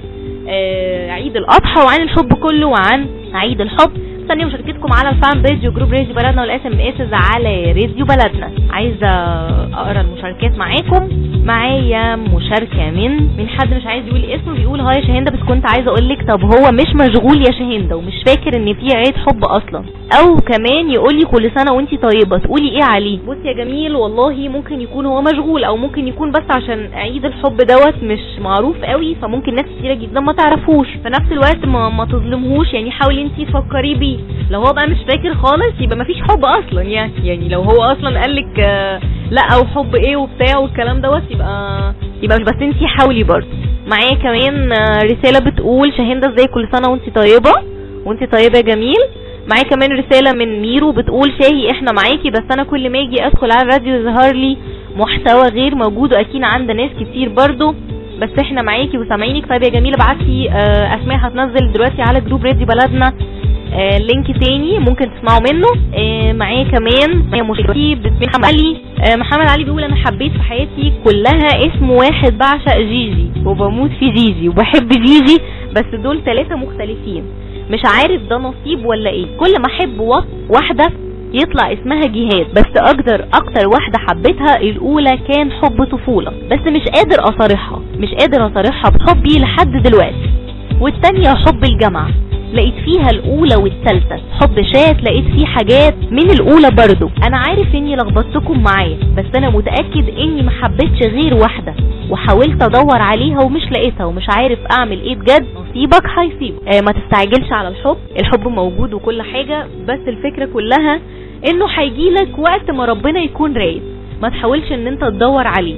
آه، عيد الاضحى وعن الحب كله وعن عيد الحب ثانية مشاركتكم على الفان بيج وجروب راديو بلدنا والاس ام اس على راديو بلدنا عايزة اقرا المشاركات معاكم معايا مشاركة من من حد مش عايز يقول اسمه بيقول هاي يا شاهندة بس كنت عايزة اقول لك طب هو مش مشغول يا شاهندة ومش فاكر ان في عيد حب اصلا او كمان يقول لي كل سنة وانتي طيبة تقولي ايه عليه بص يا جميل والله ممكن يكون هو مشغول او ممكن يكون بس عشان عيد الحب دوت مش معروف قوي فممكن ناس كتيرة جدا ما تعرفوش في نفس الوقت ما, ما تظلمهوش يعني حاولي انتي تفكري بيه لو هو بقى مش فاكر خالص يبقى مفيش حب اصلا يعني يعني لو هو اصلا قالك آه، لا او حب ايه وبتاع والكلام دوت يبقى يبقى مش بس انتي حاولي برضه معايا كمان آه، رسالة بتقول شاهندة ازاي كل سنة وانتي طيبة وانتي طيبة يا جميل معايا كمان رسالة من ميرو بتقول شاهي احنا معاكي بس انا كل ما اجي ادخل على الراديو يظهر لي محتوى غير موجود واكيد عند ناس كتير برضو بس احنا معاكي وسامعينك طيب يا جميل ابعتي آه، اسماء هتنزل دلوقتي على جروب راديو بلدنا آه، لينك تاني ممكن تسمعوا منه آه، معايا كمان معايا مشاركي باسم محمد علي آه، محمد علي بيقول انا حبيت في حياتي كلها اسم واحد بعشق جيجي وبموت في جيجي وبحب جيجي بس دول ثلاثة مختلفين مش عارف ده نصيب ولا ايه كل ما احب وط- واحدة يطلع اسمها جهاد بس اقدر اكتر واحدة حبيتها الاولى كان حب طفولة بس مش قادر اصارحها مش قادر اصارحها بحبي لحد دلوقتي والتانية حب الجامعة لقيت فيها الاولى والثالثة حب شات لقيت فيه حاجات من الاولى برضو انا عارف اني لخبطتكم معايا بس انا متأكد اني ما حبيتش غير واحدة وحاولت ادور عليها ومش لقيتها ومش عارف اعمل ايه بجد نصيبك هيصيبك آه ما تستعجلش على الحب الحب موجود وكل حاجة بس الفكرة كلها انه هيجيلك وقت ما ربنا يكون رايد ما تحاولش ان انت تدور عليه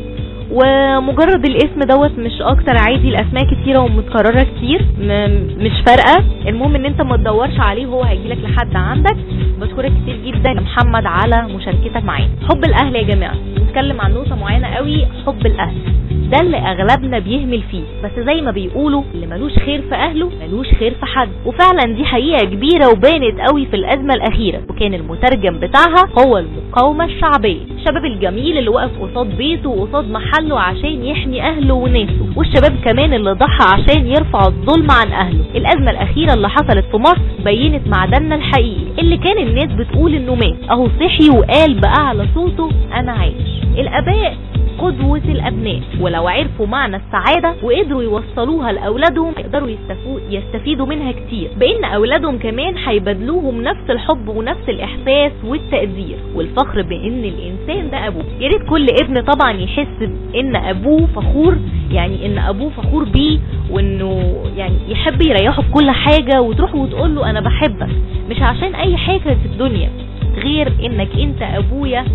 ومجرد الاسم دوت مش اكتر عادي الاسماء كتيره ومتكرره كتير م- مش فارقه المهم ان انت ما تدورش عليه وهو هيجيلك لحد عندك بشكرك كتير جدا يا محمد على مشاركتك معانا حب الاهل يا جماعه نتكلم عن نقطه معينه قوي حب الاهل ده اللي اغلبنا بيهمل فيه بس زي ما بيقولوا اللي ملوش خير في اهله ملوش خير في حد وفعلا دي حقيقه كبيره وبانت قوي في الازمه الاخيره وكان المترجم بتاعها هو المقاومه الشعبيه الشباب الجميل اللي وقف قصاد بيته وقصاد محله عشان يحمي اهله وناسه والشباب كمان اللي ضحى عشان يرفع الظلم عن اهله الازمه الاخيره اللي حصلت في مصر بينت معدننا الحقيقي اللي كان الناس بتقول انه مات اهو صحي وقال باعلى صوته انا عايش الاباء قدوة الأبناء ولو عرفوا معنى السعادة وقدروا يوصلوها لأولادهم يقدروا يستفو- يستفيدوا منها كتير بأن أولادهم كمان هيبادلوهم نفس الحب ونفس الإحساس والتقدير والفخر بأن الإنسان ده أبوه يا ريت كل ابن طبعا يحس بأن أبوه فخور يعني أن أبوه فخور بيه وأنه يعني يحب يريحه في كل حاجة وتروح وتقول له أنا بحبك مش عشان أي حاجة في الدنيا غير انك انت ابويا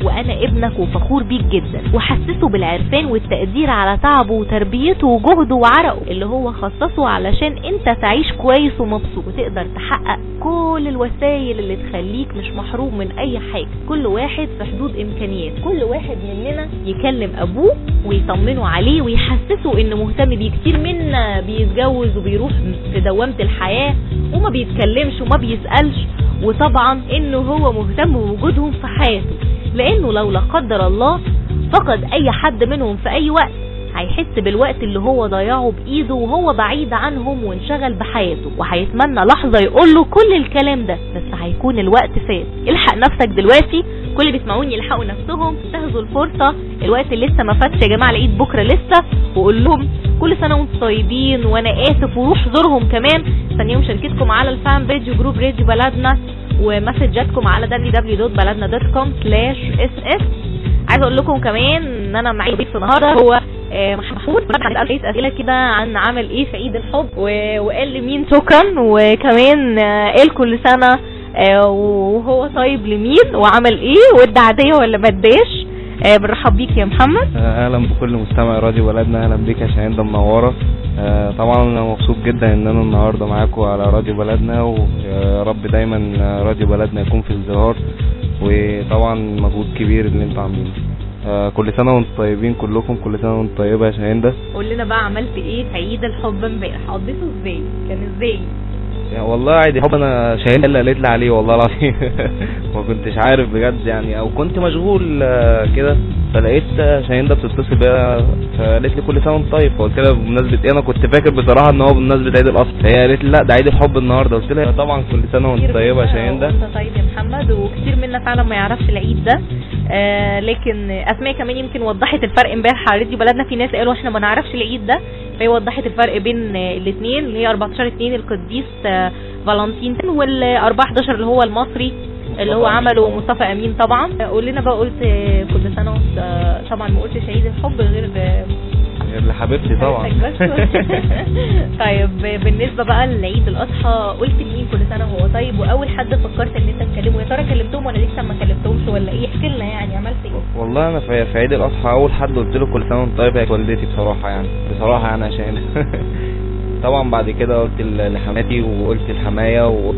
وانا ابنك وفخور بيك جدا وحسسه بالعرفان والتقدير على تعبه وتربيته وجهده وعرقه اللي هو خصصه علشان انت تعيش كويس ومبسوط وتقدر تحقق كل الوسائل اللي تخليك مش محروم من اي حاجة كل واحد في حدود امكانيات كل واحد مننا يكلم ابوه ويطمنه عليه ويحسسه انه مهتم بيه كتير منا بيتجوز وبيروح في دوامة الحياة وما بيتكلمش وما بيسألش وطبعا انه هو مهتم بوجودهم في حياته لانه لو لا قدر الله فقد اي حد منهم في اي وقت هيحس بالوقت اللي هو ضيعه بايده وهو بعيد عنهم وانشغل بحياته وهيتمنى لحظة يقول له كل الكلام ده بس هيكون الوقت فات الحق نفسك دلوقتي كل اللي بيسمعوني يلحقوا نفسهم انتهزوا الفرصة الوقت اللي لسه ما فاتش يا جماعة العيد بكرة لسه وقول لهم كل سنة وانتم طيبين وانا اسف وروح زورهم كمان ثانية مشاركتكم على الفان بيج وجروب راديو بلدنا ومسجاتكم على www.baladna.com/ss عايزه اقول لكم كمان ان انا معايا ضيف النهارده هو آه، محمود هنسال ايه اسئله كده عن عمل ايه في عيد الحب و- وقال لمين شكرا وكمان آه، قال كل سنه آه، وهو طيب لمين وعمل ايه وادى عاديه ولا ما اداش آه، بنرحب بيك يا محمد اهلا بكل مستمع راديو بلدنا اهلا بيك يا شاهين ده منوره آه، طبعا انا مبسوط جدا ان انا النهارده معاكم على راديو بلدنا ويا رب دايما راديو بلدنا يكون في ازدهار وطبعا مجهود كبير اللي انتوا عاملينه آه، كل سنه وانتم طيبين كلكم كل سنه وانتم طيبه يا شاهين ده قول لنا بقى عملت ايه في عيد الحب امبارح قضيته ازاي كان ازاي يعني والله عادي حب انا شاهين اللي قالت لي عليه والله العظيم ما كنتش عارف بجد يعني او كنت مشغول آه، كده فلقيت آه، شاهين ده بتتصل بيا فقالت لي كل سنه وانت طيب فقلت لها بمناسبه ايه انا كنت فاكر بصراحه ان هو بمناسبه عيد الاضحى فهي قالت لي لا ده عيد الحب النهارده قلت لها طبعا كل سنه وانت كتير طيبه يا منا شاهين ده وانت طيب يا محمد وكتير منا فعلا ما يعرفش العيد ده آه لكن اسماء كمان يمكن وضحت الفرق امبارح على راديو بلدنا في ناس قالوا احنا ما نعرفش العيد ده فهي وضحت الفرق بين آه، الاثنين اللي هي 14 2 القديس آه فالنتين وال 4 11 اللي هو المصري اللي هو عمله مصطفى امين طبعا آه، قول لنا بقى قلت آه، كل سنه وانت آه، طبعا ما قلتش عيد الحب غير آه، غير لحبيبتي طبعا حضرتك بس. طيب بالنسبه بقى لعيد الاضحى قلت لمين كل سنه وهو طيب واول حد فكرت ان انت تكلمه يا ترى كلمتهم ولا لسه ما كلمتهمش ولا ايه احكي لنا يعني عملت ايه والله انا في في عيد الاضحى اول حد قلت له كل سنه وانت طيب هي والدتي بصراحه يعني بصراحه يعني عشان طبعا بعد كده قلت ل- لحماتي وقلت لحمايا و...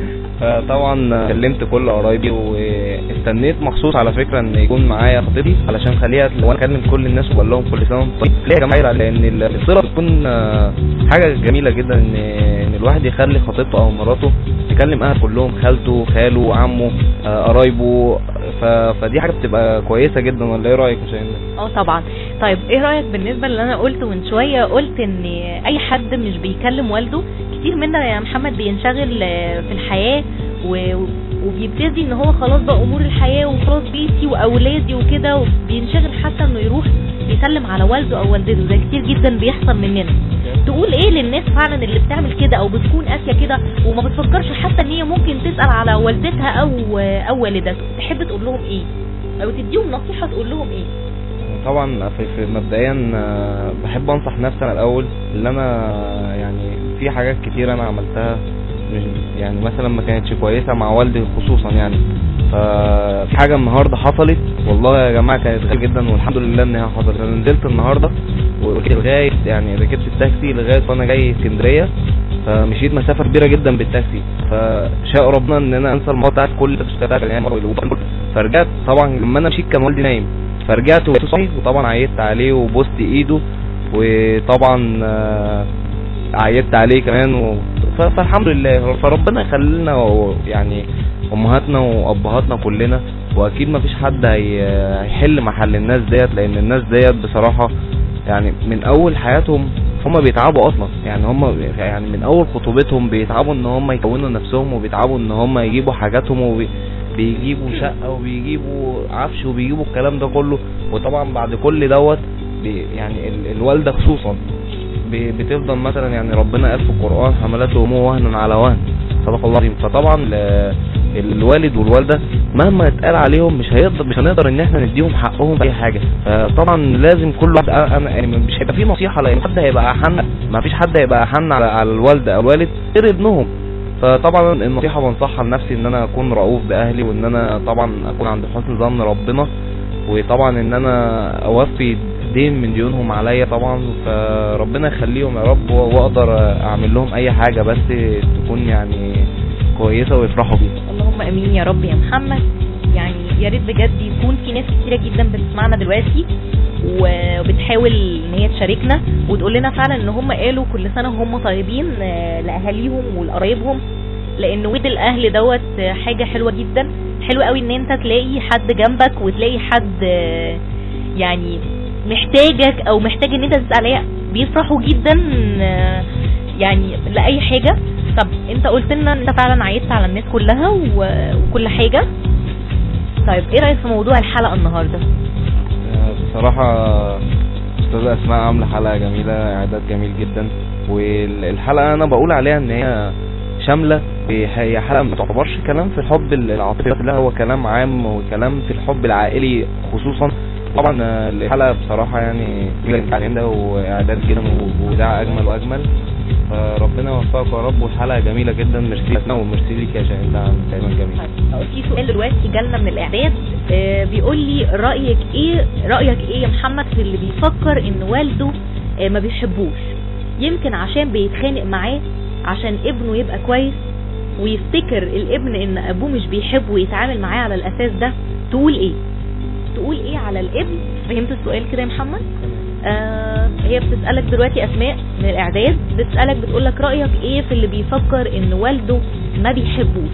فطبعا كلمت كل قرايبي واستنيت مخصوص على فكره ان يكون معايا خطيبتي علشان خليها وانا اكلم كل الناس واقول لهم كل سنه وانتم طيب ليه يا جماعه لان الصله بتكون آه، حاجه جميله جدا ان ان الواحد يخلي خطيبته او مراته تكلم اهل كلهم خالته خاله عمه آه، قرايبه ف... فدي حاجه بتبقى كويسه جدا ولا ايه رايك يا شاهين اه طبعا طيب ايه رايك بالنسبه اللي انا قلته من شويه قلت ان اي حد مش بيكلم والده كتير منا يا محمد بينشغل آه، في الحياه و- وبيبتدي ان هو خلاص بقى امور الحياه وخلاص بيتي واولادي وكده وبينشغل حتى انه يروح يسلم على والده او والدته ده كتير جدا بيحصل مننا تقول ايه للناس فعلا اللي بتعمل كده او بتكون قاسيه كده وما بتفكرش حتى ان هي ممكن تسال على والدتها او او والدته تحب تقول لهم ايه او تديهم نصيحه تقول لهم ايه طبعا في, في مبدئيا آه، بحب انصح نفسي انا الاول اللي انا يعني في حاجات كتير انا عملتها مش يعني مثلا ما كانتش كويسه مع والدي خصوصا يعني ففي حاجه النهارده حصلت والله يا جماعه كانت غريبه جدا والحمد لله انها حصلت انا نزلت النهارده وركبت لغايه يعني ركبت التاكسي لغايه وانا جاي اسكندريه فمشيت مسافه كبيره جدا بالتاكسي فشاء ربنا ان انا انسى الموضوع بتاعت كل بتاعت يعني فرجعت طبعا لما انا مشيت كان والدي نايم فرجعت وقفت صحيح وطبعا عيدت عليه وبوست ايده وطبعا آه، عيدت عليه كمان و... ف- فالحمد لله فربنا يخلينا و- يعني امهاتنا وابهاتنا كلنا واكيد ما فيش حد هي... هيحل محل الناس ديت لان الناس ديت بصراحه يعني من اول حياتهم هم بيتعبوا اصلا يعني هم يعني من اول خطوبتهم بيتعبوا ان هم يكونوا نفسهم وبيتعبوا ان هم يجيبوا حاجاتهم وبي... بيجيبوا شقه وبيجيبوا عفش وبيجيبوا الكلام ده كله وطبعا بعد كل دوت بي يعني ال- الوالده خصوصا ب- بتفضل مثلا يعني ربنا قال في القران حملته امه وهنا على وهن صدق الله العظيم فطبعا ل- الوالد والوالده مهما اتقال عليهم مش هيقدر مش هنقدر ان احنا نديهم حقهم في اي حاجه فطبعا لازم كل واحد انا يعني مش هيبقى في نصيحه لان حد هيبقى احن ما فيش حد هيبقى احن على, على الوالده او الوالد غير ابنهم فطبعا النصيحه بنصحها لنفسي ان انا اكون رؤوف باهلي وان انا طبعا اكون عند حسن ظن ربنا وطبعا ان انا اوفي دين من ديونهم عليا طبعا فربنا يخليهم يا رب واقدر اعمل لهم اي حاجة بس تكون يعني كويسة ويفرحوا بيها اللهم امين يا رب يا محمد يعني يا ريت بجد يكون في ناس كتيره جدا بتسمعنا دلوقتي وبتحاول ان هي تشاركنا وتقول لنا فعلا ان هم قالوا كل سنه وهم طيبين آه، لاهاليهم ولقرايبهم لان ود الاهل دوت آه، حاجه حلوه جدا حلو قوي ان انت تلاقي حد جنبك وتلاقي حد آه، يعني محتاجك او محتاج ان انت تسال عليه بيفرحوا جدا آه، يعني لاي حاجه طب انت قلت لنا ان انت فعلا عيدت على الناس كلها و- وكل حاجه طيب ايه رايك في موضوع الحلقه النهارده بصراحة أستاذة أسماء عاملة حلقة جميلة إعداد جميل جدا والحلقة أنا بقول عليها إن هي شاملة هي حلقة ما تعتبرش كلام في الحب العاطفي لا هو كلام عام وكلام في الحب العائلي خصوصا طبعا آه، الحلقة بصراحة يعني جميلة وإعداد جدا وإذاعة أجمل وأجمل فربنا يوفقك يا رب والحلقة جميلة جدا ميرسي أسماء وميرسي ليك يا شاهين ده دايما جميل طيب في سؤال دلوقتي جالنا من الاعداد آه، بيقول لي رايك ايه رايك ايه يا محمد في اللي بيفكر ان والده آه، ما بيحبوش يمكن عشان بيتخانق معاه عشان ابنه يبقى كويس ويفتكر الابن ان ابوه مش بيحبه ويتعامل معاه على الاساس ده تقول ايه تقول ايه على الابن فهمت السؤال كده يا محمد آه هي بتسألك دلوقتي أسماء من الإعداد بتسألك بتقولك رأيك إيه في اللي بيفكر إن والده ما بيحبوش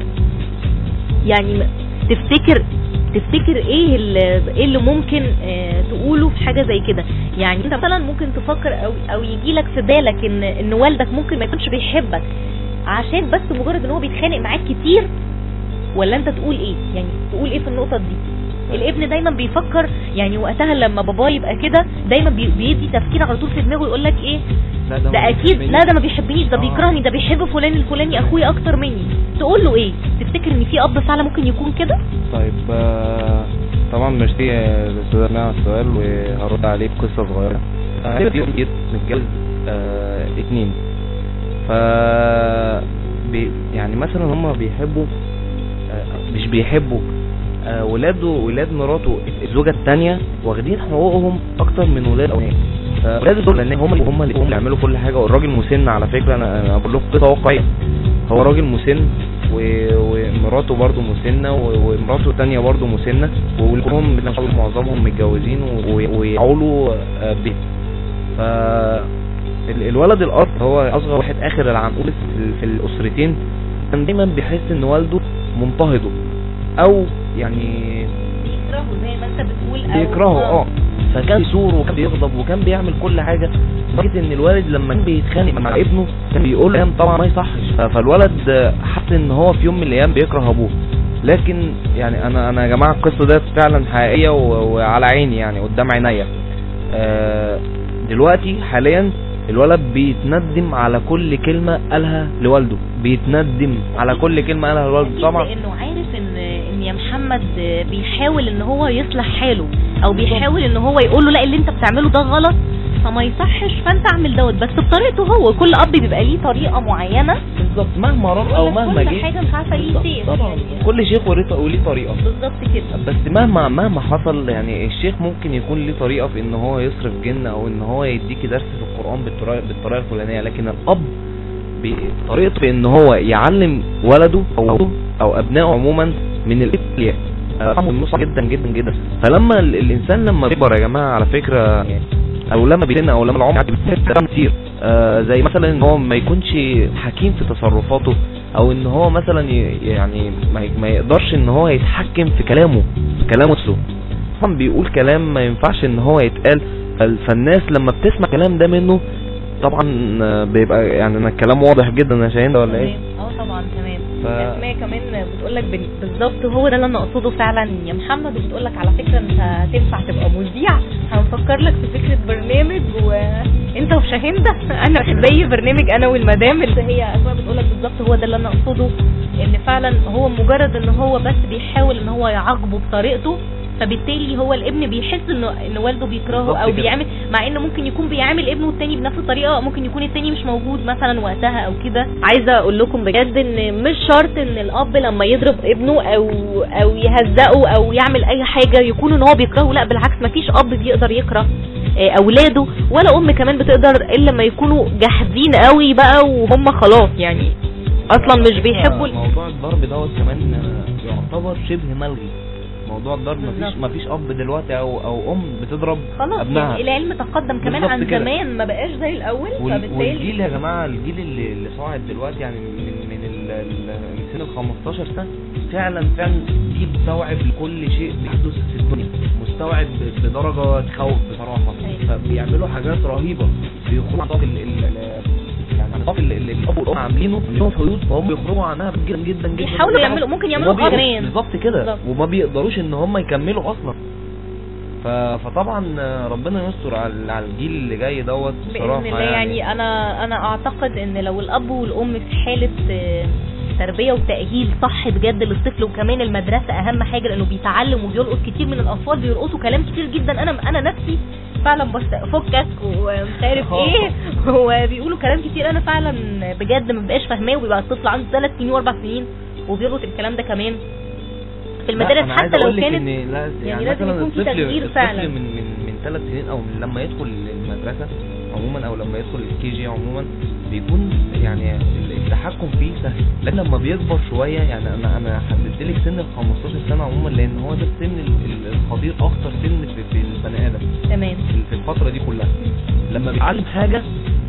يعني م- تفتكر تفتكر ايه اللي, إيه اللي ممكن آه تقوله في حاجه زي كده يعني انت مثلا ممكن تفكر او او يجي لك في بالك ان ان والدك ممكن ما يكونش بيحبك عشان بس مجرد ان هو بيتخانق معاك كتير ولا انت تقول ايه يعني تقول ايه في النقطه دي الابن دايما بيفكر يعني وقتها لما باباه يبقى كده دايما بي- بيدي تفكير على طول في دماغه يقول لك ايه لا ده اكيد لا ده ما بيحبنيش ده آه. بيكرهني ده بيحب فلان الفلاني اخويا اكتر مني تقول له ايه تفتكر ان في اب فعلا ممكن يكون كده طيب آه، طبعا ميرسي يا الاستاذ على السؤال وهرد عليه بقصه صغيره آه، جيت متجوز آه، اتنين ف بي يعني مثلا هم بيحبوا آه، مش بيحبوا آه، ولاده ولاد مراته الزوجه الثانيه واخدين حقوقهم اكتر من ولاد الاولاني ولاد دول لان هم هم اللي هم اللي يعملوا كل حاجه والراجل مسن على فكره انا انا بقول لكم قصه واقعيه هو راجل مسن و- ومراته برضه مسنه و- ومراته الثانيه برضه مسنه وكلهم بنحاول معظمهم متجوزين و- ويعولوا آه، بيت ف ال- الولد الأصل هو اصغر واحد اخر العنقود في- في الاسرتين كان دايما بيحس ان والده مضطهده او يعني بيكرهه زي ما انت بتقول او بيكرهه اه فكان بيثور وكان بيغضب وكان بيعمل كل حاجه لدرجه ان الوالد لما كان بيتخانق مع ابنه كان بيقول له طبعا ما يصحش ف- فالولد آه، حس ان هو في يوم من الايام بيكره ابوه لكن يعني انا انا يا جماعه القصه ديت فعلا حقيقيه و- وعلى عيني يعني قدام عينيا آه، دلوقتي حاليا الولد بيتندم على كل كلمه قالها لوالده بيتندم على كل كلمه قالها لوالده أكيد طبعا لانه عارف ان ان يا محمد بيحاول ان هو يصلح حاله او بيحاول ان هو يقول له لا اللي انت بتعمله ده غلط فما يصحش فانت اعمل دوت بس بطريقته هو كل اب بيبقى ليه طريقه معينه بالظبط مهما رد او يقول لك مهما كل جه حاجه مش عارفه ليه بالظبط، شيء طبعا يعني كل شيخ وليه وليه طريقه بالظبط كده بس مهما مهما حصل يعني الشيخ ممكن يكون ليه طريقه في ان هو يصرف جن او ان هو يديكي درس في القران بالطريقه بالطريقه الفلانيه لكن الاب بي- طريقته في ان هو يعلم ولده او او ابنائه عموما من الابتلاء طبعا صعب جدا جدا جدا فلما ال- الانسان لما بيكبر يا جماعه على فكره او لما بيسن او لما العمر يعدي بيتفهم كتير آه زي مثلا ان هو ما يكونش حكيم في تصرفاته او ان هو مثلا ي- يعني ما ي- ما يقدرش ان هو يتحكم في كلامه في كلامه نفسه طبعا بيقول كلام ما ينفعش ان هو يتقال فال- فالناس لما بتسمع الكلام ده منه طبعا آه، بيبقى يعني انا الكلام واضح جدا يا شاهين ده ولا ايه تمام. اه طبعا تمام ف- اسماء كمان بتقول لك بالظبط هو ده اللي انا اقصده فعلا يا محمد وبتقول لك على فكره انت تنفع تبقى مذيع هنفكر لك في فكره برنامج وانت وشاهين ده انا زي برنامج انا والمدام اللي هي اسماء بتقول لك بالظبط هو ده اللي انا اقصده ان فعلا هو مجرد ان هو بس بيحاول ان هو يعاقبه بطريقته فبالتالي هو الابن بيحس انه ان والده بيكرهه بالظبط او كده. بيعمل مع انه ممكن يكون بيعامل ابنه التاني بنفس الطريقه ممكن يكون التاني مش موجود مثلا وقتها او كده عايزه اقول لكم بجد ان مش شرط ان الاب لما يضرب ابنه او او يهزقه او يعمل اي حاجه يكون ان هو بيكرهه لا بالعكس مفيش اب بيقدر يكره آه، اولاده ولا ام كمان بتقدر الا لما يكونوا جاحدين قوي بقى وهم خلاص يعني اصلا مش بيحبوا ال- موضوع الضرب دوت كمان آه، يعتبر شبه ملغي موضوع الضرب مفيش بالظبط. مفيش اب دلوقتي او او ام بتضرب خلاص ابنها يعني العلم تقدم كمان بالظبط عن كده. زمان ما بقاش زي الاول وال- فبالتالي والجيل يا جماعه الجيل اللي, اللي صاعد دلوقتي يعني من من ال- ال- من سن ال 15 سنه فعلا فعلا جيل مستوعب لكل شيء بيحدث في الدنيا مستوعب ب- بدرجه تخوف بصراحه أيوة. فبيعملوا حاجات رهيبه بيخرجوا عن طاق ال- ال- ال- يعني عن طاق ال- ال- الاب والام عاملينه لهم حدود فهم بيخرجوا عنها جدا جدا جدا بيحاولوا جداً. يعملوا- ممكن يعملوا وما بيقدروا- كمان. بالظبط كده بالظبط. وما بيقدروش ان هم يكملوا اصلا ف... فطبعا ربنا يستر على على الجيل اللي جاي دوت بصراحه باذن الله يعني انا انا اعتقد ان لو الاب والام في حاله آه، تربيه وتاهيل صح بجد للطفل وكمان المدرسه اهم حاجه لانه بيتعلم وبيلقط كتير من الاطفال بيلقطوا كلام كتير جدا انا انا نفسي فعلا بس فكك ومش عارف ايه هو بيقولوا كلام كتير انا فعلا بجد ما بقاش فاهماه وبيبقى الطفل عنده ثلاث سنين واربع سنين وبيلقط الكلام ده كمان في المدارس لا، أنا عايز حتى لو أقول لك كانت إن لا يعني يعني, لازم مثلا يكون في الطفل تغيير الطفل فعلا. من من من ثلاث سنين او من لما يدخل المدرسه عموما او لما يدخل الكي جي عموما بيكون يعني التحكم فيه سهل لكن لما بيكبر شويه يعني انا انا حددت لك سن ال 15 سنه عموما لان هو ده السن ال- ال- الخطير اكتر سن في, في البني ادم تمام في- في الفتره دي كلها لما بيتعلم حاجه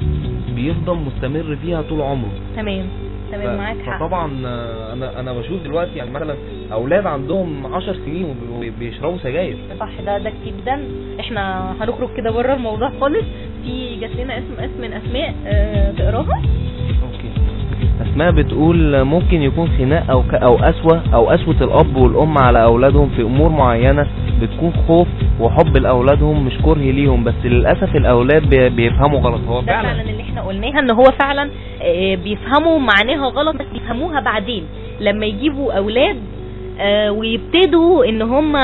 بيفضل مستمر فيها طول عمره تمام تمام ف- معاك حق فطبعا آه، انا انا بشوف دلوقتي يعني مثلا اولاد عندهم 10 سنين وبي- وبيشربوا سجاير صح ده ده كتير جدا احنا هنخرج كده بره الموضوع خالص في جات لنا اسم اسم من اسماء اه تقراها اوكي اسماء بتقول ممكن يكون خناق او ك... او اسوة او اسوة الاب والام على اولادهم في امور معينة بتكون خوف وحب لاولادهم مش كره ليهم بس للاسف الاولاد بي... بيفهموا غلط هو ده فعلا فعلا اللي احنا قلناها ان هو فعلا اه بيفهموا معناها غلط بس بيفهموها بعدين لما يجيبوا اولاد اه ويبتدوا ان هم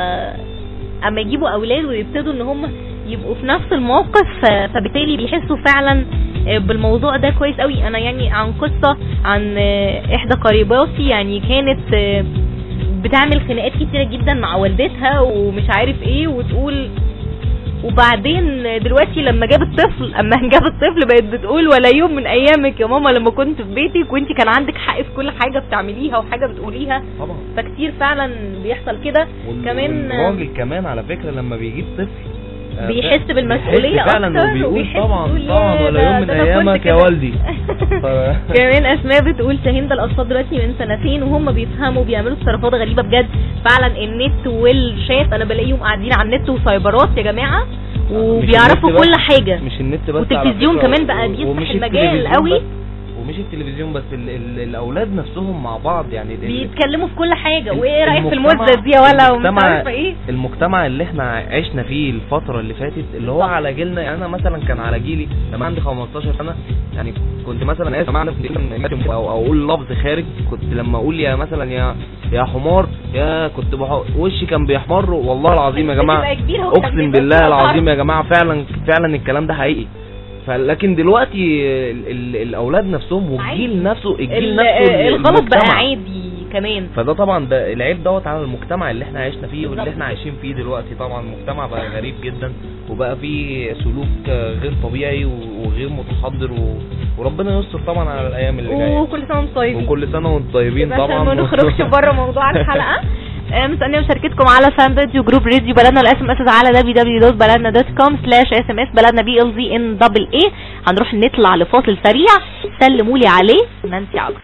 اما يجيبوا اولاد ويبتدوا ان هم يبقوا في نفس الموقف ف- فبالتالي بيحسوا فعلا آه، بالموضوع ده كويس قوي انا يعني عن قصة عن آه، احدى قريباتي يعني كانت آه، بتعمل خناقات كتيرة جدا مع والدتها ومش عارف ايه وتقول وبعدين دلوقتي لما جابت طفل اما جابت طفل بقت بتقول ولا يوم من ايامك يا ماما لما كنت في بيتك وانت كان عندك حق في كل حاجة بتعمليها وحاجة بتقوليها طبعا فكتير فعلا بيحصل كده وال- كمان والراجل كمان على فكرة لما بيجيب طفل آه، بيحس بالمسؤولية بيحس فعلا أكتر وبيقول وبيحس طبعا يقول يا طبعا ولا ده- يوم من ده أنا كنت ايامك يا كده. والدي ف- كمان اسماء بتقول شاهين ده الاطفال دلوقتي من سنتين وهم بيفهموا بيعملوا تصرفات غريبه بجد فعلا النت والشات انا بلاقيهم قاعدين على النت وسايبرات يا جماعه وبيعرفوا النت بس، كل حاجه مش النت بس والتلفزيون على فكرة، كمان بقى و- بيفتح ومش المجال التلفزيون قوي. بس، ومش التلفزيون بس ال ال الاولاد نفسهم مع بعض يعني ال- بيتكلموا في كل حاجه ال- وايه رايك في المجتمع- المزه دي ولا ومش المجتمع- عارفه ايه المجتمع اللي احنا عشنا فيه الفترة اللي فاتت اللي هو بالظبط. على جيلنا يعني انا مثلا كان على جيلي لما عندي 15 سنة يعني كنت مثلا اسف معنى او او اقول لفظ خارج كنت لما اقول يا مثلا يا يا حمار يا كنت بح... وشي كان بيحمر والله العظيم يا جماعة بتبقى كبيرة وكان اقسم بيبقى بالله فيها العظيم حرف. يا جماعة فعلا فعلا الكلام ده حقيقي فلكن دلوقتي ال ال الاولاد نفسهم والجيل عادي. نفسه الجيل ال- نفسه الغلط بقى المجتمع. عادي كمان فده طبعا ده العيب دوت على المجتمع اللي احنا عشنا فيه واللي بالظبط. احنا عايشين فيه دلوقتي طبعا المجتمع بقى غريب جدا وبقى فيه سلوك آه، غير طبيعي و- وغير متحضر و... وربنا يستر طبعا على الايام اللي جايه وكل سنه وانتم طيبين وكل سنه وانتم طيبين يبقى عشان طبعا ما نخرجش بره موضوع الحلقه آه، مستنيه مشاركتكم على فان بيج وجروب راديو بلدنا الاس ام اس على www.baladna.com سلاش اس ام اس بلدنا بي ال زي ان دبل اي هنروح نطلع لفاصل سريع سلموا لي عليه نانسي عجل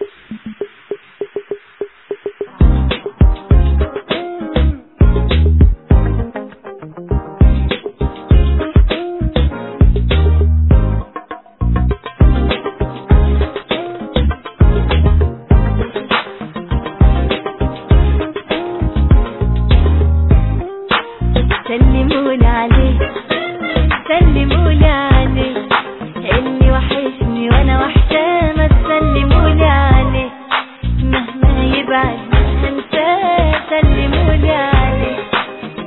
سلمولي عليه سلمولي عليه اني وحشني وانا وحشاه ما تسلمولي عليه مهما يبعد مش هنساه سلمولي عليه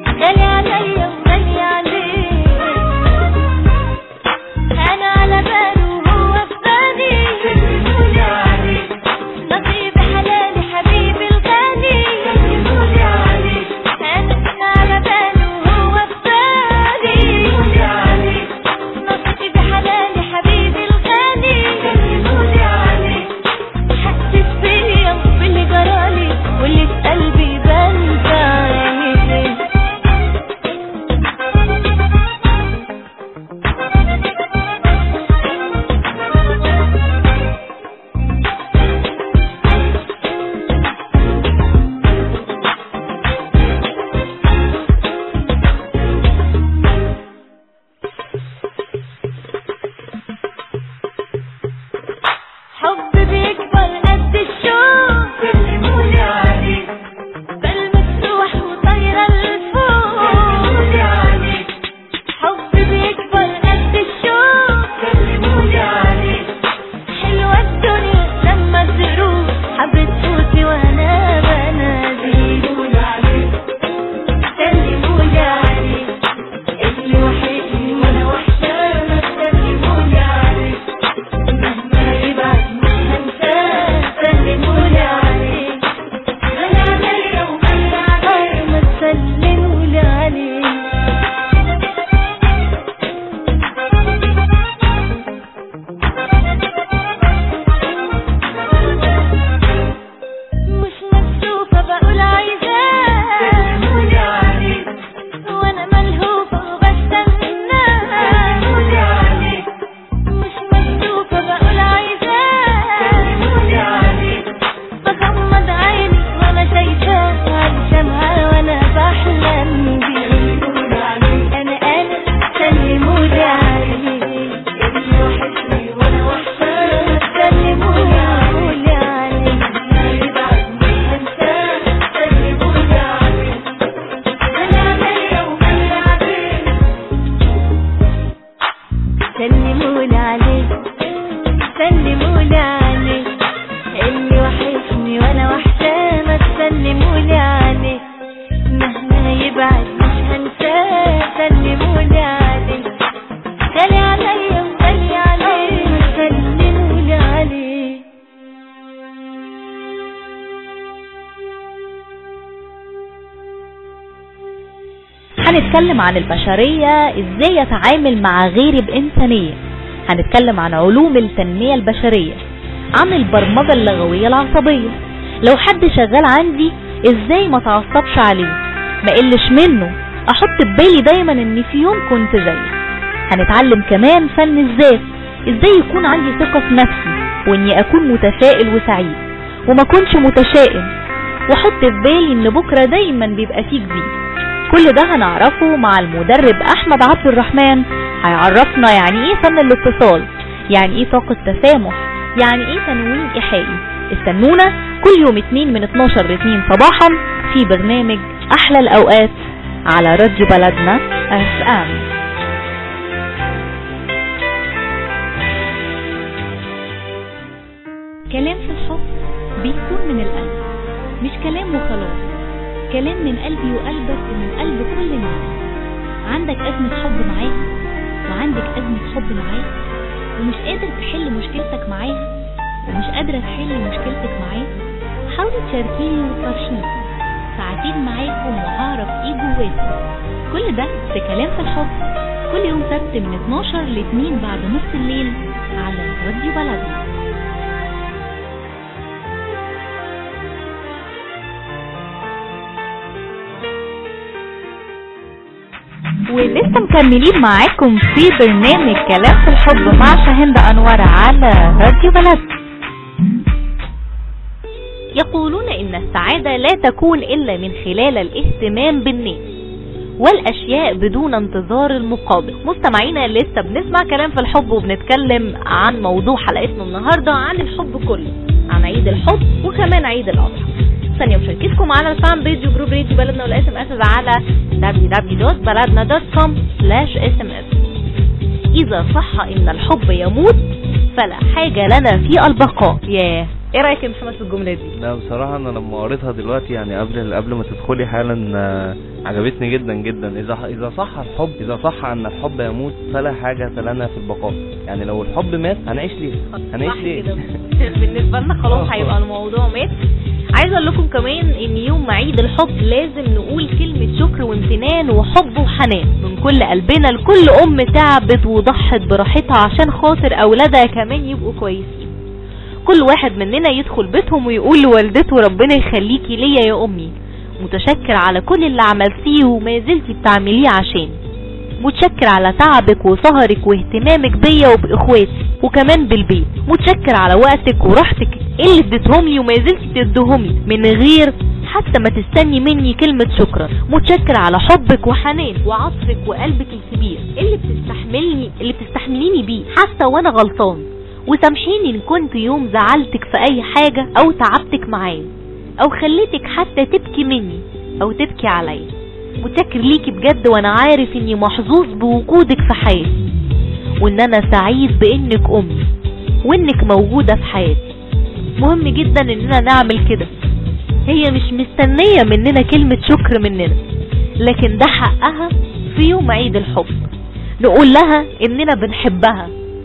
سلمولي عليه اللي وحشني وانا وحشاه ما تسلمولي عليه مهما يبعد مش هنساه سلمولي عليه غالي عليا وغالي عليه سلمولي عليه هنتكلم عن البشرية ازاي يتعامل مع غيري بإنسانية هنتكلم عن علوم التنمية البشرية عن البرمجة اللغوية العصبية لو حد شغال عندي ازاي ما تعصبش عليه ما قلش منه احط ببالي دايما ان في يوم كنت زيه هنتعلم كمان فن الذات ازاي يكون عندي ثقة في نفسي واني اكون متفائل وسعيد وما كنش متشائم واحط في بالي ان بكرة دايما بيبقى فيه جديد كل ده هنعرفه مع المدرب احمد عبد الرحمن هيعرفنا يعني ايه فن الاتصال يعني ايه طاقة تسامح يعني ايه تنويم ايحائي استنونا كل يوم اتنين من 12 ل 2 صباحا في برنامج احلى الاوقات على راديو بلدنا اف ام كلام في الحب بيكون من القلب مش كلام وخلاص كلام من قلبي وقلبك ومن قلب كل الناس عندك أزمة حب معاها وعندك أزمة حب معاه ومش قادر تحل مشكلتك معاها ومش قادرة تحل مشكلتك معاه حاولي تشاركيني وتفرشيني ساعتين معاكم وهعرف ايه جواكم كل ده في كلام في الحب كل يوم سبت من 12 ل 2 بعد نص الليل على راديو بلدنا ولسه مكملين معاكم في برنامج كلام في الحب مع شاهند انور على راديو بلد يقولون ان السعادة لا تكون الا من خلال الاهتمام بالناس والاشياء بدون انتظار المقابل مستمعينا لسه بنسمع كلام في الحب وبنتكلم عن موضوع حلقتنا النهاردة عن الحب كله عن عيد الحب وكمان عيد الاضحى ثانية مشاركتكم على الفان بيج وجروب راديو بلدنا والاس ام اس على www.baladna.com sms إذا صح إن الحب يموت فلا حاجة لنا في البقاء ياه ايه رأيك يا محمد في الجملة دي؟ لا بصراحة انا لما قريتها دلوقتي يعني قبل قبل ما تدخلي حالا آه، عجبتني جدا جدا اذا اذا صح الحب اذا صح ان الحب يموت فلا حاجة لنا في البقاء يعني لو الحب مات هنعيش ليه هنعيش صح ليه كده. بالنسبة لنا خلاص هيبقى الموضوع مات عايزه اقول لكم كمان ان يوم عيد الحب لازم نقول كلمة شكر وامتنان وحب وحنان من كل قلبنا لكل ام تعبت وضحت براحتها عشان خاطر اولادها كمان يبقوا كويسين كل واحد مننا يدخل بيتهم ويقول لوالدته ربنا يخليكي ليا يا امي متشكر على كل اللي عملتيه وما زلتي بتعمليه عشاني متشكر على تعبك وسهرك واهتمامك بيا وباخواتي وكمان بالبيت متشكر على وقتك وراحتك اللي اديتهم لي وما زلتي تديهم لي من غير حتى ما تستني مني كلمة شكرا متشكر على حبك وحنان وعطفك وقلبك الكبير اللي بتستحملني اللي بتستحمليني بيه حتى وانا غلطان وسامحيني ان كنت يوم زعلتك في اي حاجة او تعبتك معايا او خليتك حتى تبكي مني او تبكي عليا متشكر ليكي بجد وانا عارف اني محظوظ بوجودك في حياتي وان انا سعيد بانك امي وانك موجودة في حياتي مهم جدا اننا نعمل كده هي مش مستنية مننا كلمة شكر مننا لكن ده حقها في يوم عيد الحب نقول لها اننا بنحبها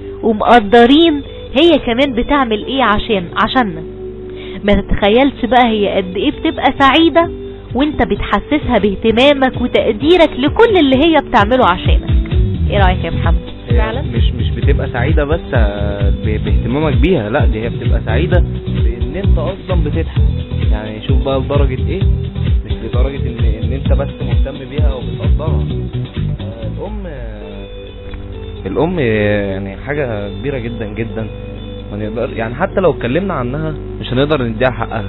ومقدرين هي كمان بتعمل ايه عشان عشاننا ما تتخيلش بقى هي قد ايه بتبقى سعيدة وانت بتحسسها باهتمامك وتقديرك لكل اللي هي بتعمله عشانك ايه رأيك يا محمد هي فعلا مش مش بتبقى سعيدة بس آه، ب- باهتمامك بيها لا دي هي بتبقى سعيدة بان انت اصلا بتضحك يعني شوف بقى لدرجة ايه مش لدرجة ان ان انت بس مهتم بيها او بتقدرها آه، الام آه، الام يعني حاجة كبيرة جدا جدا ما نقدر يعني حتى لو اتكلمنا عنها مش هنقدر نديها حقها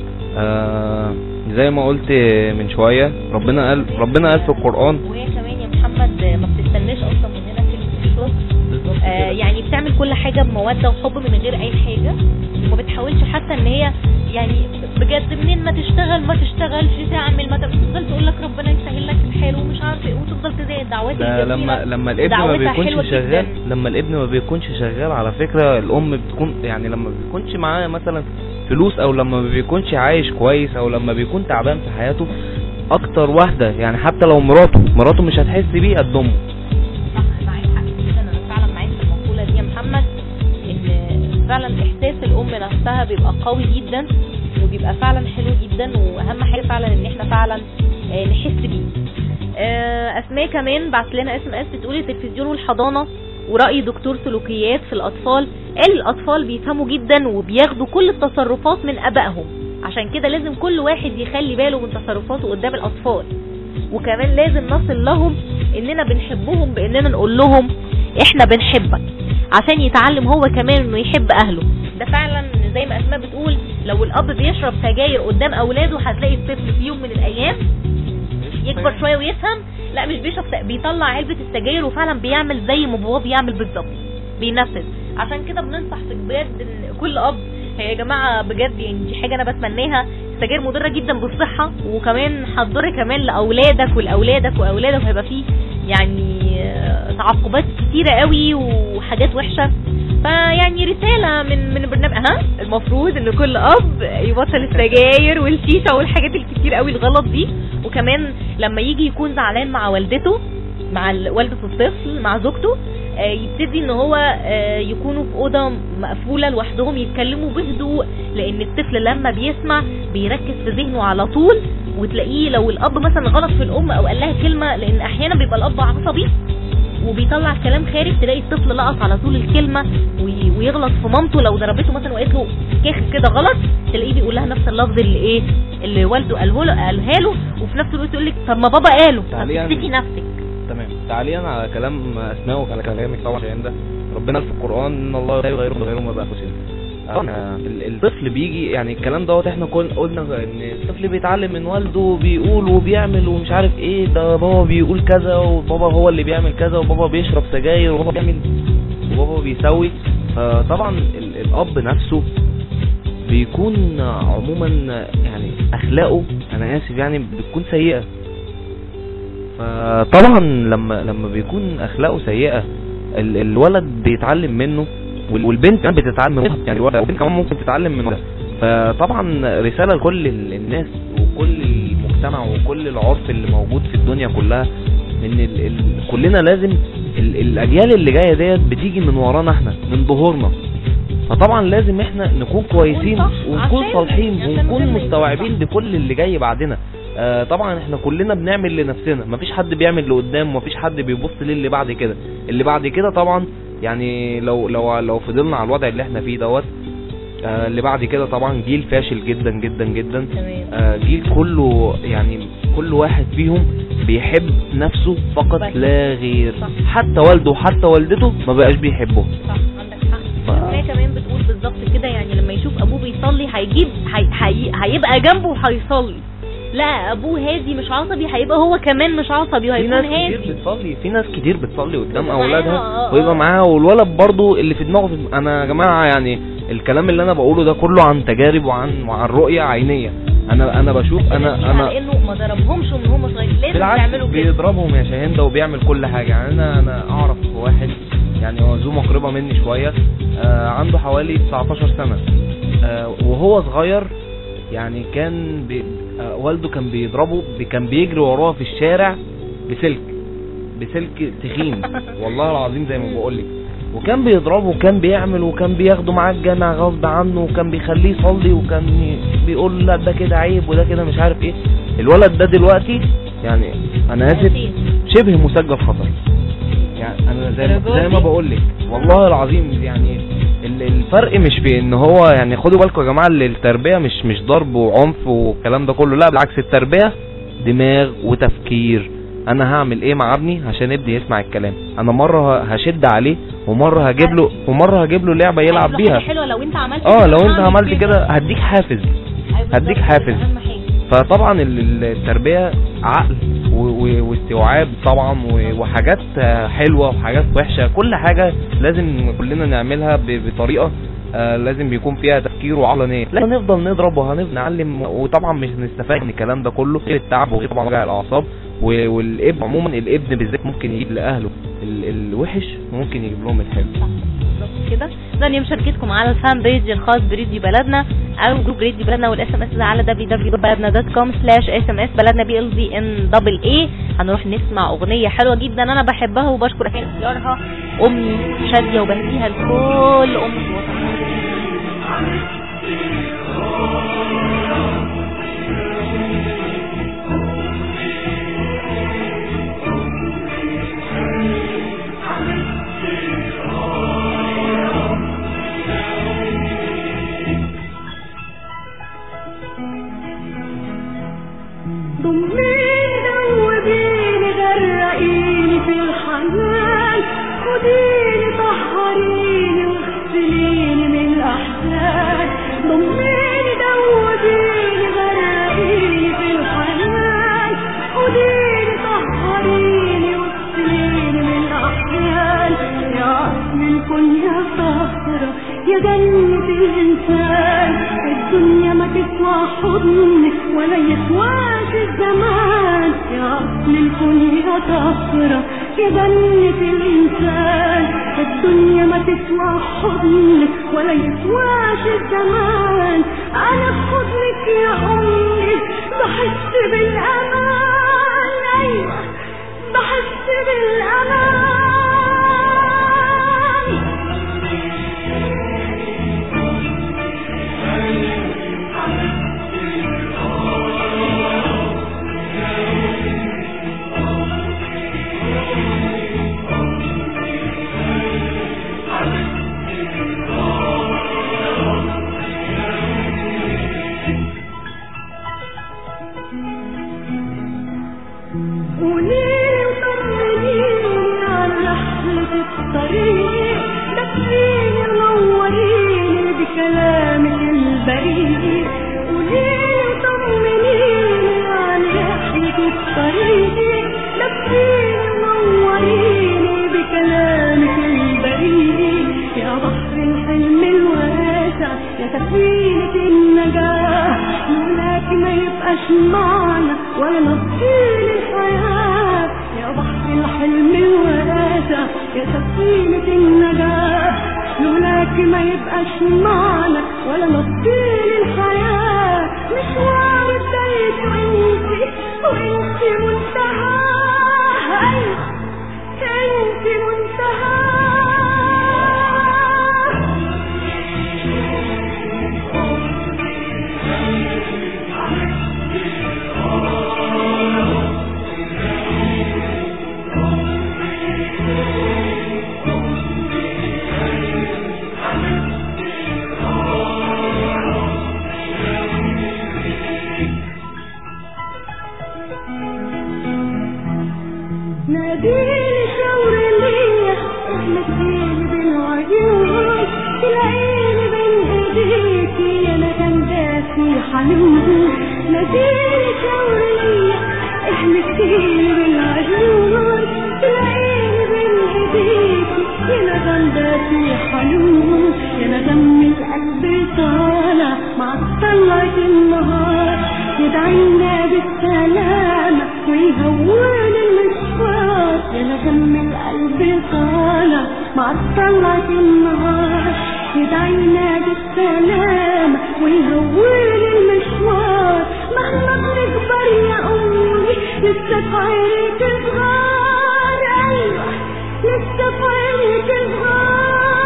آه زي ما قلت من شوية ربنا قال ربنا قال في القرآن وهي كمان يا محمد ما بتستناش اصلا مننا كلمة الشكر آه يعني بتعمل كل حاجة بمودة وحب من غير اي حاجة وما بتحاولش حتى ان هي يعني بجد منين ما تشتغل ما تشتغلش تعمل ما تفضل تقول لك ربنا يسهل لك الحال ومش عارفه ايه وتفضل تزايد دعوات ده لما لما الابن ما بيكونش شغال لما الابن ما بيكونش شغال على فكرة الام بتكون يعني لما ما بيكونش معاه مثلا فلوس او لما ما بيكونش عايش كويس او لما بيكون تعبان في حياته اكتر واحدة يعني حتى لو مراته مراته مش هتحس بيه قد امه صح معاك حق جدا انا فعلا معاك في المقوله دي يا محمد ان فعلا احساس الام نفسها بيبقى قوي جدا وبيبقى فعلا حلو جدا واهم حاجه فعلا ان احنا فعلا آه، نحس بيه آه، اسماء كمان بعت لنا اس ام اس بتقول التلفزيون والحضانه ورأي دكتور سلوكيات في الأطفال قال الأطفال بيفهموا جدا وبياخدوا كل التصرفات من أبائهم عشان كده لازم كل واحد يخلي باله من تصرفاته قدام الأطفال وكمان لازم نصل لهم إننا بنحبهم بإننا نقول لهم إحنا بنحبك عشان يتعلم هو كمان إنه يحب أهله ده فعلا زي ما أسماء بتقول لو الأب بيشرب سجاير قدام أولاده هتلاقي الطفل في يوم من الأيام يكبر شويه ويفهم لا مش بيشرب س- بيطلع علبه السجاير وفعلا بيعمل زي ما باباه بيعمل بالظبط بينفذ عشان كده بننصح في بجد ان كل اب هي يا جماعه بجد يعني دي حاجه انا بتمناها السجاير مضره جدا بالصحه وكمان هتضر كمان لاولادك ولاولادك واولادك هيبقى فيه يعني آه، تعقبات كتيره قوي وحاجات وحشه فيعني رساله من من البرنامج ها المفروض ان كل اب يبطل السجاير والشيشه والحاجات الكتير قوي الغلط دي وكمان لما يجي يكون زعلان مع والدته مع ال- والدة الطفل مع زوجته آه، يبتدي ان هو آه، يكونوا في اوضه مقفوله لوحدهم يتكلموا بهدوء لان الطفل لما بيسمع بيركز في ذهنه على طول وتلاقيه لو الاب مثلا غلط في الام او قال لها كلمه لان احيانا بيبقى الاب عصبي وبيطلع كلام خارج تلاقي الطفل لقط على طول الكلمه وي- ويغلط في مامته لو ضربته مثلا وقالت له كيخ كده غلط تلاقيه بيقول لها نفس اللفظ اللي ايه اللي والده قاله له قالها له وفي نفس الوقت يقول لك طب ما بابا قاله تعليقاً. فتفتكي نفسك تمام تعليقا على كلام اسماء وعلى كلامك طبعا عشان ده ربنا قال في القران ان الله لا يغير ما غيره ما بانفسهم آه، ال- الطفل بيجي يعني الكلام دوت احنا كن قلنا ان الطفل بيتعلم من والده بيقول وبيعمل ومش عارف ايه ده بابا بيقول كذا وبابا هو اللي بيعمل كذا وبابا بيشرب سجاير وبابا بيعمل وبابا بيسوي فطبعا ال- الاب نفسه بيكون عموما يعني اخلاقه انا اسف يعني بتكون سيئه فطبعا لما لما بيكون اخلاقه سيئه ال- الولد بيتعلم منه وال- والبنت كمان بتتعلم منه يعني الولد والبنت كمان ممكن تتعلم منه فطبعا رساله لكل ال- الناس وكل المجتمع وكل العرف اللي موجود في الدنيا كلها ان ال ال كلنا لازم ال الاجيال اللي جايه ديت بتيجي من ورانا احنا من ظهورنا فطبعا لازم احنا نكون كويسين صح، ونكون عشان- صالحين عشان ونكون كده يبقى مستوعبين صح. بكل اللي جاي بعدنا آه طبعا احنا كلنا بنعمل لنفسنا مفيش حد بيعمل لقدام ومفيش حد بيبص للي بعد كده اللي بعد كده طبعا يعني لو لو لو فضلنا على الوضع اللي احنا فيه دوت آه اللي بعد كده طبعا جيل فاشل جدا جدا جدا تمام آه جيل كله يعني كل واحد فيهم بيحب نفسه فقط بس. لا غير صح. حتى والده وحتى والدته ما بقاش بيحبه صح عندك حق هي كمان بتقول بالظبط كده يعني لما يشوف ابوه بيصلي هيجيب هي هي هيبقى جنبه وهيصلي لا ابوه هادي مش عصبي هيبقى هو كمان مش عصبي في وهيكون ناس كتير هادي بتصلي في ناس كتير بتصلي قدام ويبقى معاها، اولادها آه، ويبقى آه. معاها والولد برضو اللي في دماغه في انا يا جماعه يعني الكلام اللي انا بقوله ده كله عن تجارب وعن وعن رؤيه عينيه انا انا بشوف انا على انا انه ما ضربهمش من هم صغيرين لازم بالعكس تعملوا كده بيضربهم يا شاهين ده وبيعمل كل حاجه يعني انا انا اعرف واحد يعني هو ذو مقربه مني شويه آه عنده حوالي 19 سنه آه وهو صغير يعني كان بي آه والده كان بيضربه بي كان بيجري وراه في الشارع بسلك بسلك تخين والله العظيم زي ما بقول لك وكان بيضربه وكان بيعمل وكان بياخده معاه الجامع غصب عنه وكان بيخليه يصلي وكان ي- بيقول لا ده كده عيب وده كده مش عارف ايه الولد ده دلوقتي يعني انا اسف شبه مسجل خطر يعني انا زي ما, زي ما بقول لك والله العظيم يعني ال- الفرق مش في ان هو يعني خدوا بالكم يا جماعه ال- التربيه مش مش ضرب وعنف والكلام ده كله لا بالعكس التربيه دماغ وتفكير انا هعمل ايه مع ابني عشان ابني يسمع الكلام انا مره ه- هشد عليه ومره هجيب له ومره هجيب له لعبه يلعب هيقول له بيها حاجة حلوه لو انت عملت اه كده لو انت هعمل عملت كده هديك حافز أيوة هديك بالظبط، حافز. اهم حاجه فطبعا ال- ال- التربية عقل و- و- واستيعاب طبعا و- وحاجات آه، حلوة وحاجات وحشة كل حاجة لازم كلنا نعملها ب- بطريقة آه لازم بيكون فيها تفكير وعقلانيه لا نفضل نضرب وهنفضل نعلم وطبعا مش هنستفاد من الكلام ده كله غير التعب وغير طبعا وجع الاعصاب و- والابن عموما الابن بالذات ممكن يجيب لاهله ال- الوحش وممكن يجيب لهم الحلو بالظبط كده ده مشاركتكم على الفان بيج الخاص بريديو بلدنا او جروب ريديو بلدنا والاس ام اس على www.بلدنا.com سلاش اس ام اس بلدنا بي ال دي ان دبل اي هنروح نسمع اغنيه حلوه جدا انا بحبها وبشكر احيان اختيارها امي شاديه وبهديها لكل ام في الوطن ضميني دوبيني غرقيني في الحنان خديني طهريني واغسليني من الأحزان ضميني دوبيني غرقيني في الحنان خديني طهريني واغسليني من الأحزان يا أصل الكون يا طاهرة يا جنة الإنسان الدنيا ما تسوى حضنك ولا يسواش الزمان يا أصل الكون يا طاهرة يا جنة الإنسان الدنيا ما تسوى حضنك ولا يسواش الزمان أنا في حضنك يا أمي بحس بالأمان أيوة بحس بالأمان قوليلي وطمنيني عن رحلة الطريق دفيني ونوريني بكلامك البريء قوليلي وطمنيني عن رحلة الطريق دفيني ونوريني بكلامك البريء يا بحر الحلم الواسع يا سفينة النجاة لولاك ما يبقاش معنا ولا نصير الحياة يا بحر الحلم الواسع يا سفينة النجاة لولاك ما يبقاش معنا ولا نصير الحياة مشوار بدايته انتي وانتي منتهى أيوة انتي منتهى ناديني شاور ليا تمسيني بالعيون تلاقيني بين ايديكي انا جنبك حنون ناديني شاور ليا احمسيني بالعيون تلاقيني بين ايديكي انا جنبك حنون انا دم القلب طالع مع طلعة النهار يدعينا بالسلامة ويهون المشوار يا دم القلب طالع مع طلعة النهار يدعينا بالسلامة ويهون المشوار مهما بنكبر يا أمي لسه في عينيك صغار أيوة لسه في عينيك صغار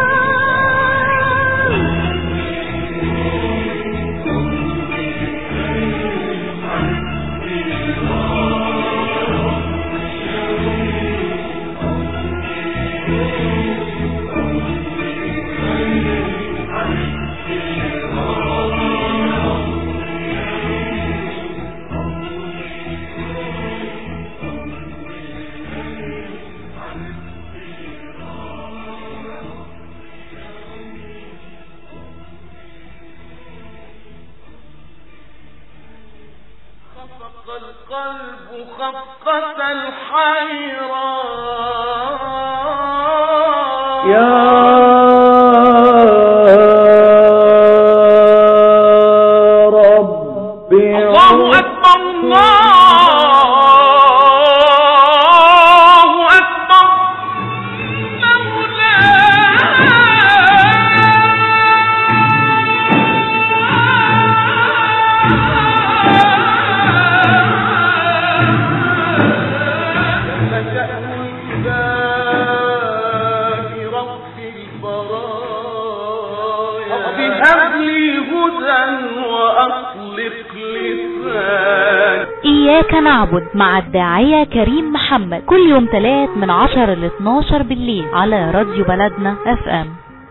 خفق القلب خفقة الحيران يا رب هب لي هدى وأطلق لساني إياك نعبد مع الداعية كريم محمد كل يوم تلات من 10 ل 12 بالليل على راديو بلدنا اف ام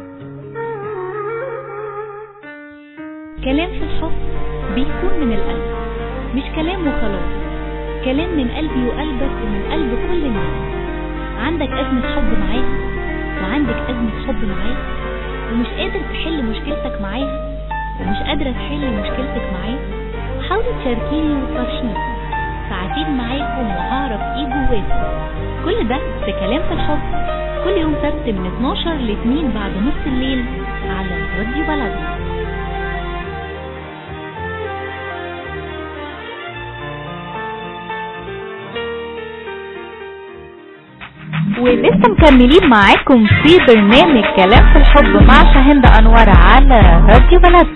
كلام في الحب بيكون من القلب مش كلام وخلاص كلام من قلبي وقلبك ومن قلب كل الناس عندك أزمة حب معاها وعندك أزمة حب معاه ومش قادر تحل مشكلتك معاها ومش قادرة تحل مشكلتك معاه حاولي تشاركيني وتفرشيني ساعتين معاكم وهعرف ايه جواكم كل ده في كلام في الحب كل يوم سبت من 12 ل 2 بعد نص الليل على راديو بلدنا ولسه مكملين معاكم في برنامج كلام في الحب مع شاهندة أنور على راديو بلد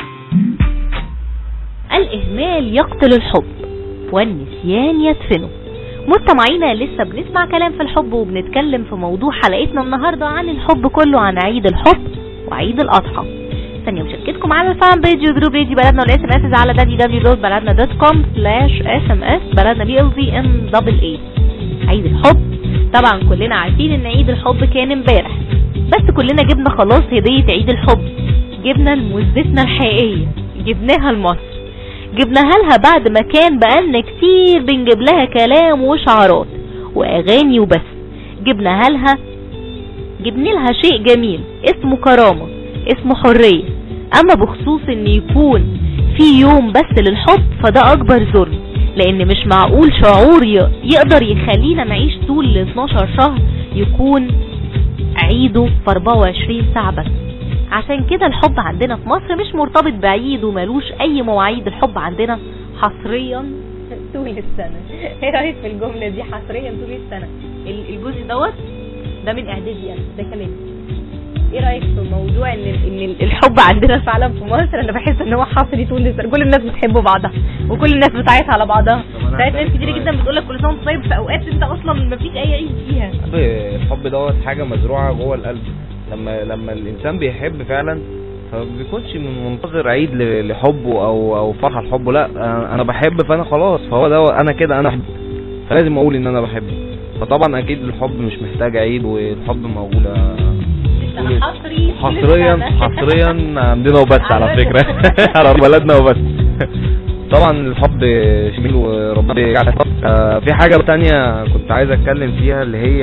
الإهمال يقتل الحب والنسيان يدفنه مستمعينا لسه بنسمع كلام في الحب وبنتكلم في موضوع حلقتنا النهاردة عن الحب كله عن عيد الحب وعيد الأضحى ثانية مشاركتكم على الفان بيج وجروب راديو بلدنا والاس ام اس على www.baladna.com slash sms بلدنا بي ال في ام دبل اي عيد الحب طبعا كلنا عارفين ان عيد الحب كان امبارح بس كلنا جبنا خلاص هدية عيد الحب جبنا لموزتنا الحقيقية جبناها لمصر جبناها لها بعد ما كان بقالنا كتير بنجيب لها كلام وشعارات واغاني وبس جبناها لها جبنا لها شيء جميل اسمه كرامة اسمه حرية اما بخصوص ان يكون في يوم بس للحب فده اكبر ظلم لان مش معقول شعور ي- يقدر يخلينا نعيش طول ال 12 شهر يكون عيده في 24 ساعة بس عشان كده الحب عندنا في مصر مش مرتبط بعيد وملوش اي مواعيد الحب عندنا حصريا طول السنة ايه رأيك في الجملة دي حصريا طول السنة ال- الجزء دوت ده من اعدادي يعني ده كلام ايه رايك في موضوع ان ان الحب عندنا فعلا في مصر انا بحس ان هو حصري طول السنه كل الناس بتحب بعضها وكل الناس بتعيط على بعضها ساعات ناس كتير جدا بتقول لك كل سنه وانت طيب في اوقات انت اصلا ما فيش اي عيد فيها الحب دوت حاجة مزروعة جوه القلب لما لما الإنسان بيحب فعلا فما بيكونش من منتظر عيد ل- لحبه أو أو فرحة لحبه لا أنا- أنا بحب فأنا خلاص فهو ده أنا كده أنا بحب فلازم أقول إن أنا بحب فطبعا أكيد الحب مش محتاج عيد والحب موجود انا حصري طول حصريا السنة. حصريا عندنا وبس على على فكرة على بلدنا وبس طبعا الحب جميل وربنا يجعل آه، في حاجة تانية كنت عايز اتكلم فيها اللي هي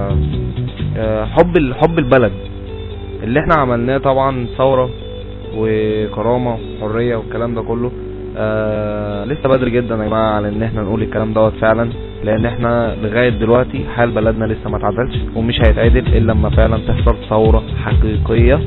آه، حب ال- حب البلد اللي احنا عملناه طبعا ثورة وكرامة وحرية والكلام ده كله آه لسه بدري جدا يا جماعة على ان احنا نقول الكلام دوت فعلا لان احنا لغاية دلوقتي حال بلدنا لسه ما اتعدلش ومش هيتعدل الا لما فعلا تحصل ثورة حقيقية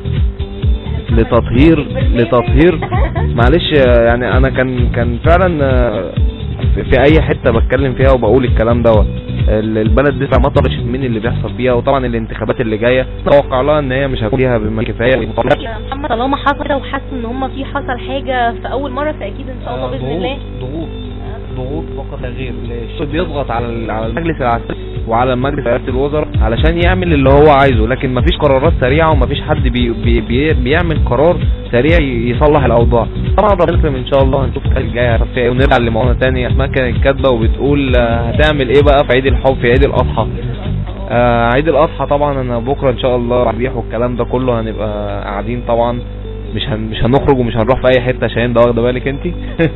لتطهير لتطهير معلش آه، يعني انا كان كان فعلا آه، في- في اي حته بتكلم فيها وبقول الكلام دوت ال- البلد لسه ما طلعش من اللي بيحصل فيها وطبعا الانتخابات اللي جايه اتوقع لها ان هي مش هتكون فيها بما كفايه يا محمد طالما حصل كده وحاسس ان هم في حصل حاجه في اول مره فاكيد ان شاء الله باذن الله ضغوط ضغوط فقط لا غير بيضغط على ال- على المجلس العسكري وعلى مجلس رئاسه الوزراء علشان يعمل اللي هو عايزه لكن مفيش قرارات سريعه ومفيش حد بي بي بي بيعمل قرار سريع ي- يصلح الاوضاع طبعا ربنا يكرم ان شاء الله هنشوف الحاجه الجايه هتحصل فيها ايه ونرجع لموضوع تاني اسمها كانت كاتبه وبتقول آه، هتعمل ايه بقى في عيد الحب في عيد الاضحى آه عيد الاضحى طبعا انا بكره ان شاء الله ربيح والكلام ده كله هنبقى قاعدين طبعا مش هن مش هنخرج ومش هنروح في اي حته عشان ده واخده بالك انت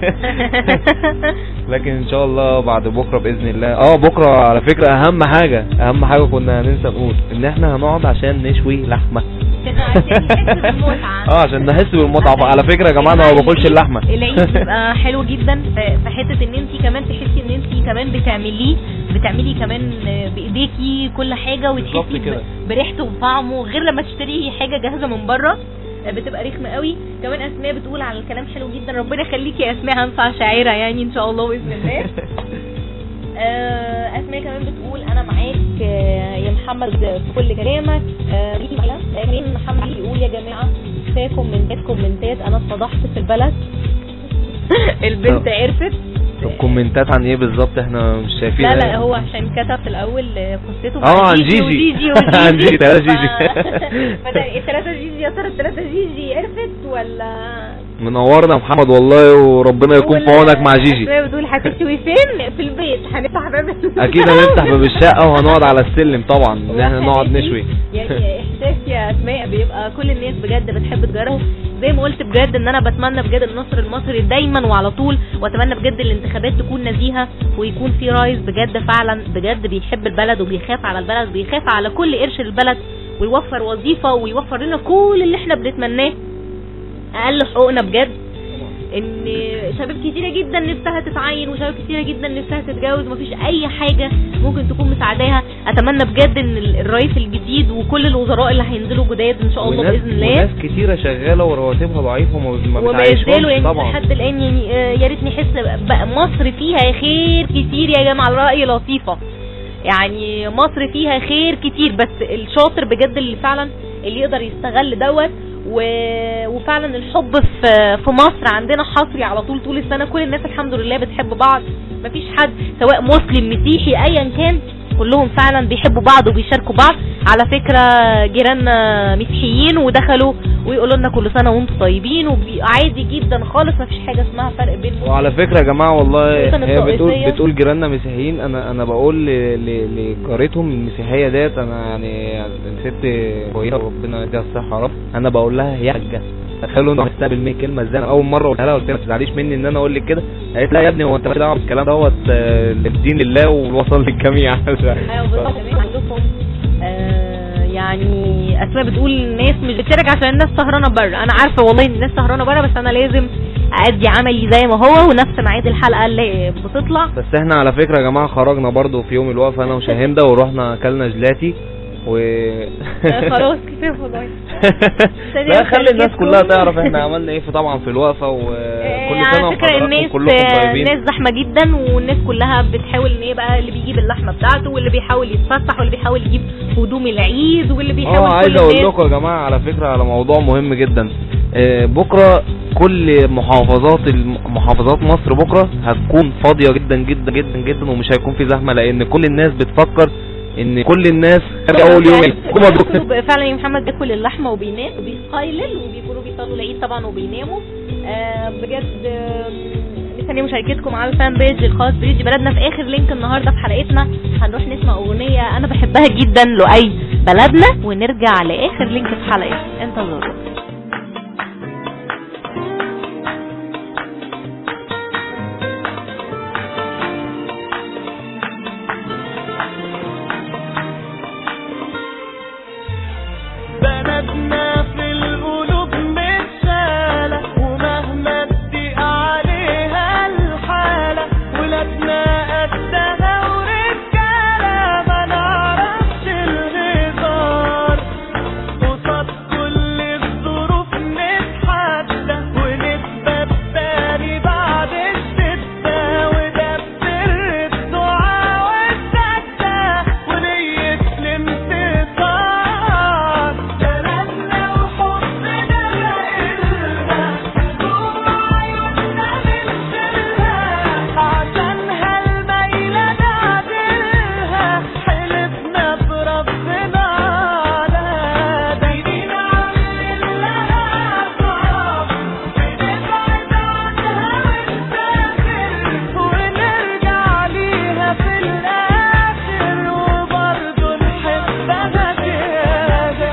لكن ان شاء الله بعد بكره باذن الله اه بكره على فكره اهم حاجه اهم حاجه كنا هننسى نقول ان احنا هنقعد عشان نشوي لحمه اه عشان نحس بالمتعه على فكره يا جماعه انا ما باكلش اللحمه العيد بيبقى حلو جدا في في حته ان انت كمان تحسي ان انت كمان بتعمليه بتعملي كمان بايديكي كل حاجه بالظبط وتحسي كده. ب- بريحته وطعمه غير لما تشتري حاجه جاهزه من بره بتبقى رخمه قوي كمان اسماء بتقول على الكلام حلو جدا ربنا يخليكي يا اسماء هنفع شاعره يعني ان شاء الله باذن الله آه، اسماء كمان بتقول انا معاك آه، يا محمد في كل كلامك آه، في كلام كمان محمد يقول يا جماعه كفايه كومنتات كومنتات انا اتفضحت في البلد البنت عرفت طب كومنتات عن ايه بالظبط احنا مش شايفين لا لا هو عشان كتب في الاول قصته مع اه عن جيجي جيجي وجيجي وجيجي عن جيجي تلاتة جيجي فده الثلاثة جيجي يا ترى الثلاثة جيجي عرفت ولا منورنا يا محمد والله وربنا يكون في عونك مع جيجي ولا بتقول هتشوي فين في البيت هنفتح باب ال- اكيد هنفتح باب الشقه وهنقعد على السلم طبعا ان احنا نقعد نشوي يعني احساس يا اسماء بيبقى كل الناس بجد بتحب تجرب زي ما قلت بجد ان انا بتمنى بجد النصر المصري دايما وعلى طول واتمنى بجد الانتخابات تكون نزيهه ويكون في رئيس بجد فعلا بجد بيحب البلد وبيخاف على البلد وبيخاف على كل قرش البلد ويوفر وظيفه ويوفر لنا كل اللي احنا بنتمناه اقل حقوقنا بجد ان شباب كتيره جدا نفسها تتعين وشباب كتيره جدا نفسها تتجوز ومفيش اي حاجه ممكن تكون مساعداها اتمنى بجد ان ال- الرئيس الجديد وكل الوزراء اللي هينزلوا جداد ان شاء الله وناس, باذن الله وناس كتيره شغاله ورواتبها ضعيفه وما ما وما بتعيشهمش يزالوا يعني طبعا لحد الان يعني آه، يا ريت نحس بقى مصر فيها خير كتير يا جماعه الراي لطيفه يعني مصر فيها خير كتير بس الشاطر بجد اللي فعلا اللي يقدر يستغل دوت و... وفعلا الحب في في مصر عندنا حصري على طول طول السنه كل الناس الحمد لله بتحب بعض مفيش حد سواء مسلم مسيحي ايا كان كلهم فعلا بيحبوا بعض وبيشاركوا بعض على فكرة جيراننا مسيحيين ودخلوا ويقولوا لنا كل سنة وانتم طيبين وعادي جدا خالص مفيش حاجة اسمها فرق بينهم وعلى فكره يا جماعه والله الوطن هي بتقول الطائفية. بتقول جيراننا مسيحيين انا انا بقول ل- ل- لجارتهم المسيحيه ديت انا يعني ست كويسه وربنا يديها الصحه يا رب انا بقول لها يا حاجه تخيلوا انت بتستقبل مني كلمه ازاي أنا اول مره قلتها لها قلت لها ما تزعليش مني ان انا اقول لك كده قالت لا يا ابني هو انت مالكش دعوه بالكلام دوت آه، الدين لله والوصل للجميع ايوه بالظبط كمان عندكم آه يعني اسماء بتقول الناس مش بتشارك عشان الناس سهرانه بره انا عارفه والله ان الناس سهرانه بره بس انا لازم ادي عملي زي ما هو ونفس ميعاد الحلقه اللي بتطلع بس احنا على فكره يا جماعه خرجنا برضو في يوم الوقفه انا وشاهنده ورحنا اكلنا جلاتي و آه، خلاص كفايه والله ثانية لا خلي الناس مشاركتكم. كلها تعرف احنا عملنا ايه في طبعا في الوقفه وكل سنه على فكره وحضراتكم الناس كلكم طيبين الناس زحمه جدا والناس كلها بتحاول ان ايه بقى اللي بيجيب اللحمه بتاعته واللي بيحاول يتفسح واللي بيحاول يجيب هدوم العيد واللي بيحاول اه كل عايز اقول الناس- لكم يا جماعه على فكره على موضوع مهم جدا آه، بكره كل محافظات الم- محافظات مصر بكره هتكون فاضيه جدا جدا جدا جدا ومش هيكون في زحمه لان كل الناس بتفكر ان كل الناس اول يوم الحكومه بكره بياكلوا- فعلا يا محمد بياكل اللحمه وبينام وبيقيلل وبيكونوا بيصلوا العيد طبعا وبيناموا آه بجد آه، مستنيه مشاركتكم على الفان بيج الخاص بريدي بلدنا في اخر لينك النهارده في حلقتنا هنروح نسمع اغنيه انا بحبها جدا لؤي بلدنا ونرجع لاخر لينك في حلقتنا انتظروا بلدنا في القلوب متشالة ومهما تضيق عليها الحالة ولادنا قدها ورجالة ما نعرفش الهزار قصاد كل الظروف نتحدى ونثبت تاني بعد الشدة وده بسر الدعاء والسجدة ونية الانتصار بلدنا وحبنا لإلها جوا عيوننا بنشيلها عشانها الميلة نعدلها حلفنا بربنا على دايرين عاملين لها صعب بنبعد عنها ونسافر ونرجع ليها في الآخر وبرضه نحبها زيادة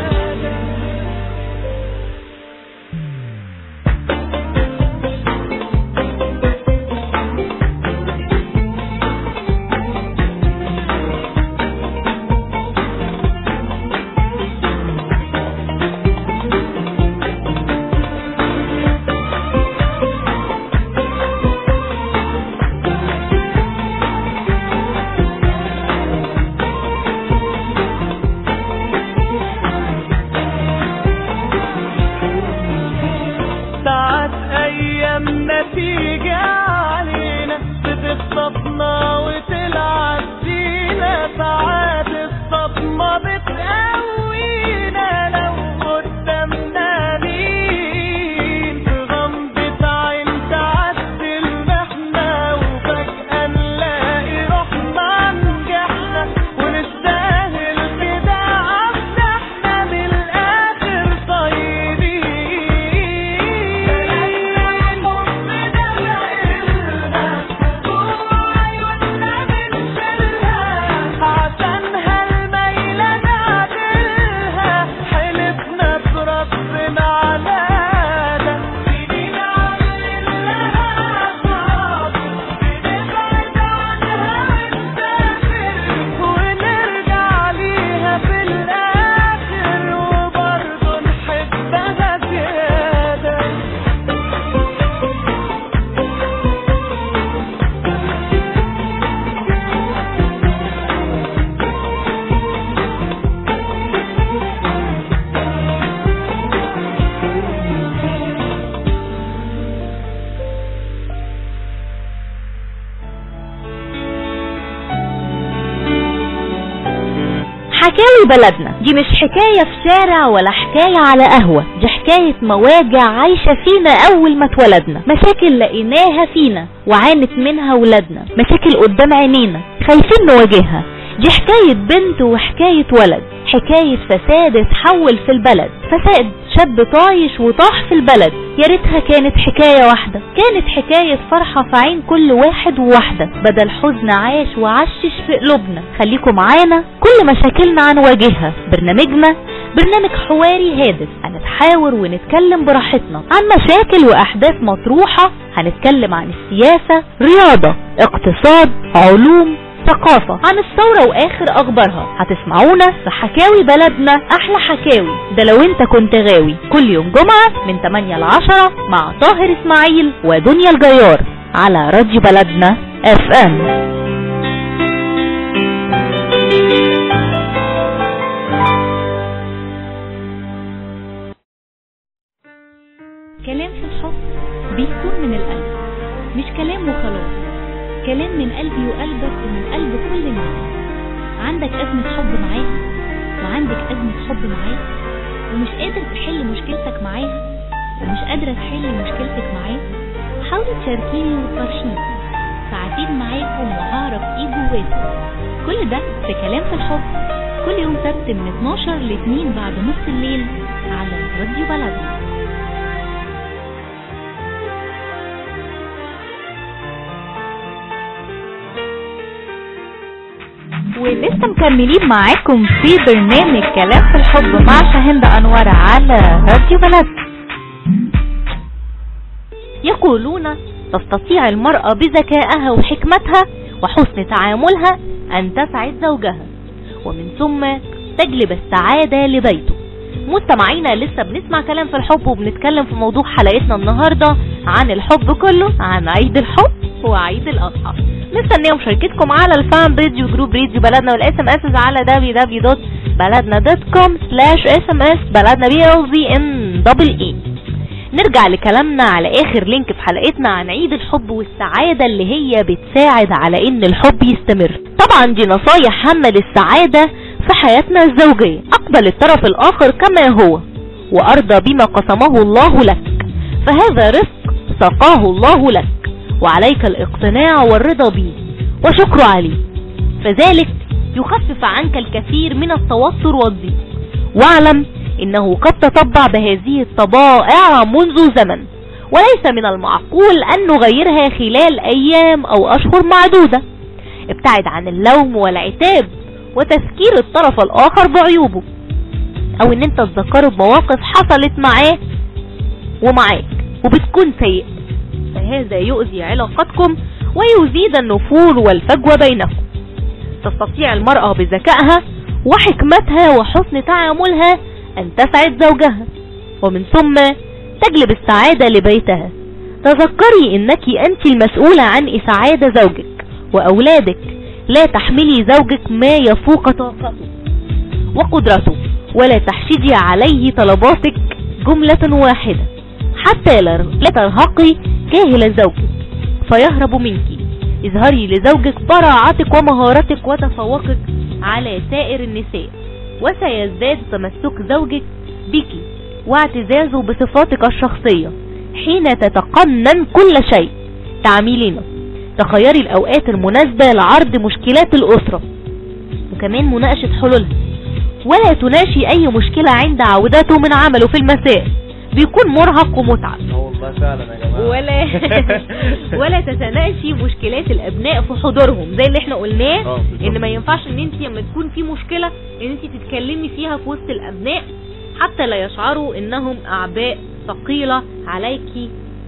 ساعات ايامنا تيجي علينا بتخطفنا وتلعب فينا ساعات الصدمة بتقوينا لو قدامنا مين في غمضة عين تعدي المحنة حكاوي بلدنا دي مش حكاية في شارع ولا حكاية على قهوة دي حكاية مواجع عايشة فينا أول ما اتولدنا مشاكل لقيناها فينا وعانت منها ولادنا مشاكل قدام عينينا خايفين نواجهها دي حكاية بنت وحكاية ولد حكاية فساد اتحول في البلد فساد شاب طايش وطاح في البلد يا ريتها كانت حكاية واحدة كانت حكاية فرحة في عين كل واحد وواحدة بدل حزن عاش وعشش في قلوبنا خليكم معانا كل مشاكلنا هنواجهها برنامجنا برنامج حواري هادف هنتحاور ونتكلم براحتنا عن مشاكل وأحداث مطروحة هنتكلم عن السياسة رياضة اقتصاد علوم ثقافة عن الثورة واخر اخبارها هتسمعونا في حكاوي بلدنا احلى حكاوي ده لو انت كنت غاوي كل يوم جمعة من 8 ل 10 مع طاهر اسماعيل ودنيا الجيار على راديو بلدنا اف ام كلام في الحب بيكون من القلب مش كلام وخلاص كلام من قلبي وقلبك ومن قلب كل الناس عندك أزمة حب معاها وعندك أزمة حب معاه ومش قادر تحل مشكلتك معاها ومش قادرة تحل مشكلتك معاه حاولي تشاركيني وتفرشيني ساعتين معاكم وهعرف ايه جواكم كل ده في كلام في الحب كل يوم سبت من 12 ل 2 بعد نص الليل على راديو بلدنا ولسه مكملين معاكم في برنامج كلام في الحب مع شاهند انور على راديو بلد يقولون تستطيع المرأة بذكائها وحكمتها وحسن تعاملها ان تسعد زوجها ومن ثم تجلب السعادة لبيته مستمعينا لسه بنسمع كلام في الحب وبنتكلم في موضوع حلقتنا النهاردة عن الحب كله عن عيد الحب وعيد الاضحى مستنيه مشاركتكم على الفان بيج وجروب راديو بلدنا والاس ام اس على www.baladna.com سلاش اس ام اس بلدنا بي ال زي ان دبل اي نرجع لكلامنا على اخر لينك في حلقتنا عن عيد الحب والسعادة اللي هي بتساعد على ان الحب يستمر طبعا دي نصايح هامة للسعادة في حياتنا الزوجية اقبل الطرف الاخر كما هو وارضى بما قسمه الله لك فهذا رزق سقاه الله لك وعليك الاقتناع والرضا به وشكر عليه فذلك يخفف عنك الكثير من التوتر والضيق واعلم انه قد تطبع بهذه الطبائع منذ زمن وليس من المعقول ان نغيرها خلال ايام او اشهر معدودة ابتعد عن اللوم والعتاب وتذكير الطرف الاخر بعيوبه او ان انت تذكره بمواقف حصلت معاه ومعاك وبتكون سيئة فهذا يؤذي علاقتكم ويزيد النفور والفجوة بينكم تستطيع المرأة بذكائها وحكمتها وحسن تعاملها أن تسعد زوجها ومن ثم تجلب السعادة لبيتها تذكري أنك أنت المسؤولة عن إسعاد زوجك وأولادك لا تحملي زوجك ما يفوق طاقته وقدرته ولا تحشدي عليه طلباتك جملة واحدة حتى لا ترهقي كاهل زوجك فيهرب منك اظهري لزوجك براعتك ومهارتك وتفوقك على سائر النساء وسيزداد تمسك زوجك بك واعتزازه بصفاتك الشخصية حين تتقنن كل شيء تعملينه تخيري الأوقات المناسبة لعرض مشكلات الأسرة وكمان مناقشة حلولها ولا تناشي أي مشكلة عند عودته من عمله في المساء بيكون مرهق ومتعب والله فعلا يا جماعه ولا ولا تتناقشي مشكلات الابناء في حضورهم زي اللي احنا قلناه اه، بالظبط. ان ما ينفعش ان انت لما تكون في مشكله ان انت تتكلمي فيها في وسط الابناء حتى لا يشعروا انهم اعباء ثقيله عليكي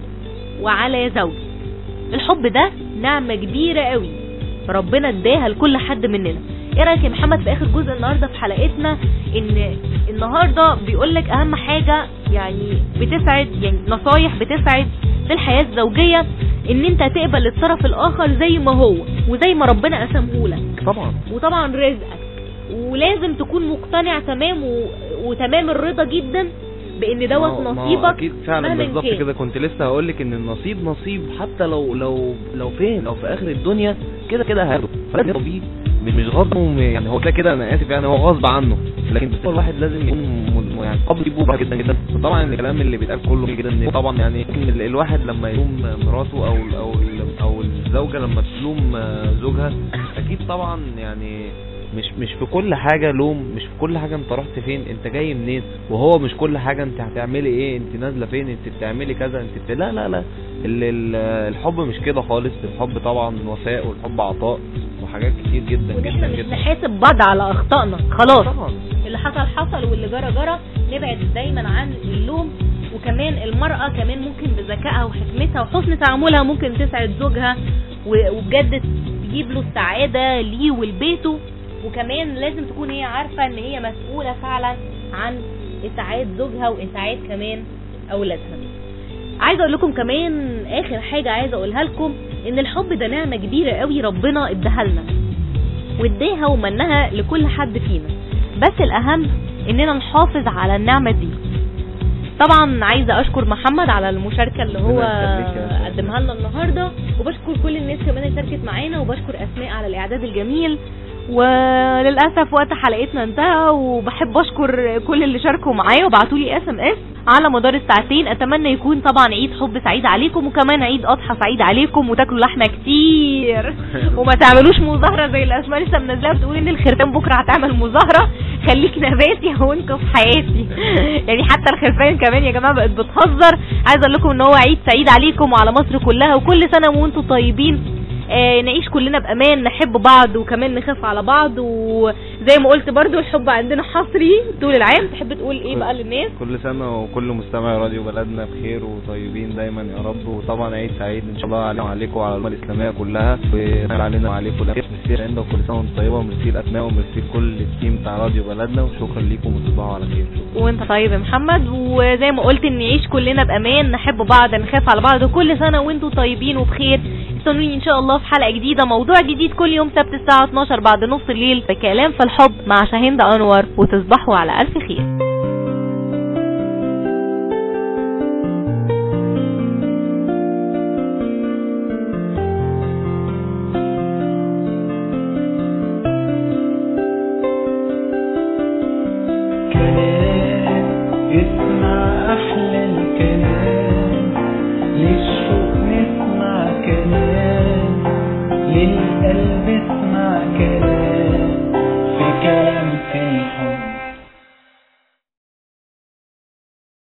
وعلى زوجك الحب ده نعمه كبيره قوي ربنا اداها لكل حد مننا ايه رايك يا محمد في اخر جزء النهارده في حلقتنا ان النهارده بيقول لك اهم حاجه يعني بتسعد يعني نصايح بتسعد في الحياه الزوجيه ان انت تقبل الطرف الاخر زي ما هو وزي ما ربنا قسمه لك طبعا وطبعا رزقك ولازم تكون مقتنع تمام و... وتمام الرضا جدا بان ما دوت هو- ما هو نصيبك اكيد فعلا مهما بالظبط كان. كده كنت لسه هقول لك ان النصيب نصيب حتى لو لو لو فين لو في اخر الدنيا كده كده هياخده فلازم يرضى بيه مش مش غصب عنه، يعني هو كده كده انا اسف يعني هو غصب عنه لكن بس هو الواحد لازم يكون م- يعني قبل بكره جدا جدا وطبعا الكلام اللي بيتقال كله جدا إن طبعا يعني إن ال- الواحد لما يلوم مراته او ال- او ال- او الزوجه لما تلوم آه، زوجها اكيد طبعا يعني مش مش في كل حاجة لوم مش في كل حاجة انت رحت فين انت جاي منين وهو مش كل حاجة انت هتعملي ايه انت نازلة فين انت بتعملي كذا انت بت... لا لا لا ال... ال... الحب مش كده خالص الحب طبعا وفاء والحب عطاء وحاجات كتير جدا وان احنا جدا مش جدا نحاسب بعض على اخطائنا خلاص طبعا اللي حصل حصل واللي جرى جرى نبعد دايما عن اللوم وكمان المرأة كمان ممكن بذكائها وحكمتها وحسن تعاملها ممكن تسعد زوجها و- وبجد تجيب له السعادة ليه ولبيته وكمان لازم تكون هي عارفة ان هي مسؤولة فعلا عن اسعاد زوجها واسعاد كمان اولادها عايزه اقول لكم كمان اخر حاجه عايزه اقولها لكم ان الحب ده نعمه كبيره قوي ربنا اداها لنا واداها ومنها لكل حد فينا بس الاهم اننا نحافظ على النعمه دي طبعا عايزه اشكر محمد على المشاركه اللي هو ربنا يخليك يا شيخ. قدمها لنا النهارده وبشكر كل الناس كمان اللي شاركت معانا وبشكر اسماء على الاعداد الجميل وللاسف وقت حلقتنا انتهى وبحب اشكر كل اللي شاركوا معايا وبعتوا لي اس ام اس على مدار الساعتين اتمنى يكون طبعا عيد حب سعيد عليكم وكمان عيد اضحى سعيد عليكم وتاكلوا لحمه كتير وما تعملوش مظاهره زي اللي اسماء لسه منزلها بتقول ان الخرفان بكره هتعمل مظاهره خليك نباتي وانقذ حياتي يعني حتى الخرفان كمان يا جماعه بقت بتهزر عايزه اقول لكم ان هو عيد سعيد عليكم وعلى مصر كلها وكل سنه وانتم طيبين آه نعيش كلنا بامان نحب بعض وكمان نخاف على بعض وزي ما قلت برضو الحب عندنا حصري طول العام تحب تقول ايه بقى للناس كل سنة وكل مستمع راديو بلدنا بخير وطيبين دايما يا رب وطبعا عيد سعيد ان شاء الله علينا وعليكم وعلى الأمة الإسلامية كلها وعلينا وعليكم ميرسي عندنا وكل سنة وانتم طيبة وميرسي الأسماء وميرسي لكل التيم بتاع راديو بلدنا وشكرا ليكم وتصبحوا على خير وانت طيب يا محمد وزي ما قلت ان نعيش كلنا بامان نحب بعض نخاف على بعض وكل سنه وانتم طيبين وبخير استنوني ان شاء الله في حلقه جديده موضوع جديد كل يوم سبت الساعه 12 بعد نص الليل في كلام في الحب مع شاهين انور وتصبحوا على الف خير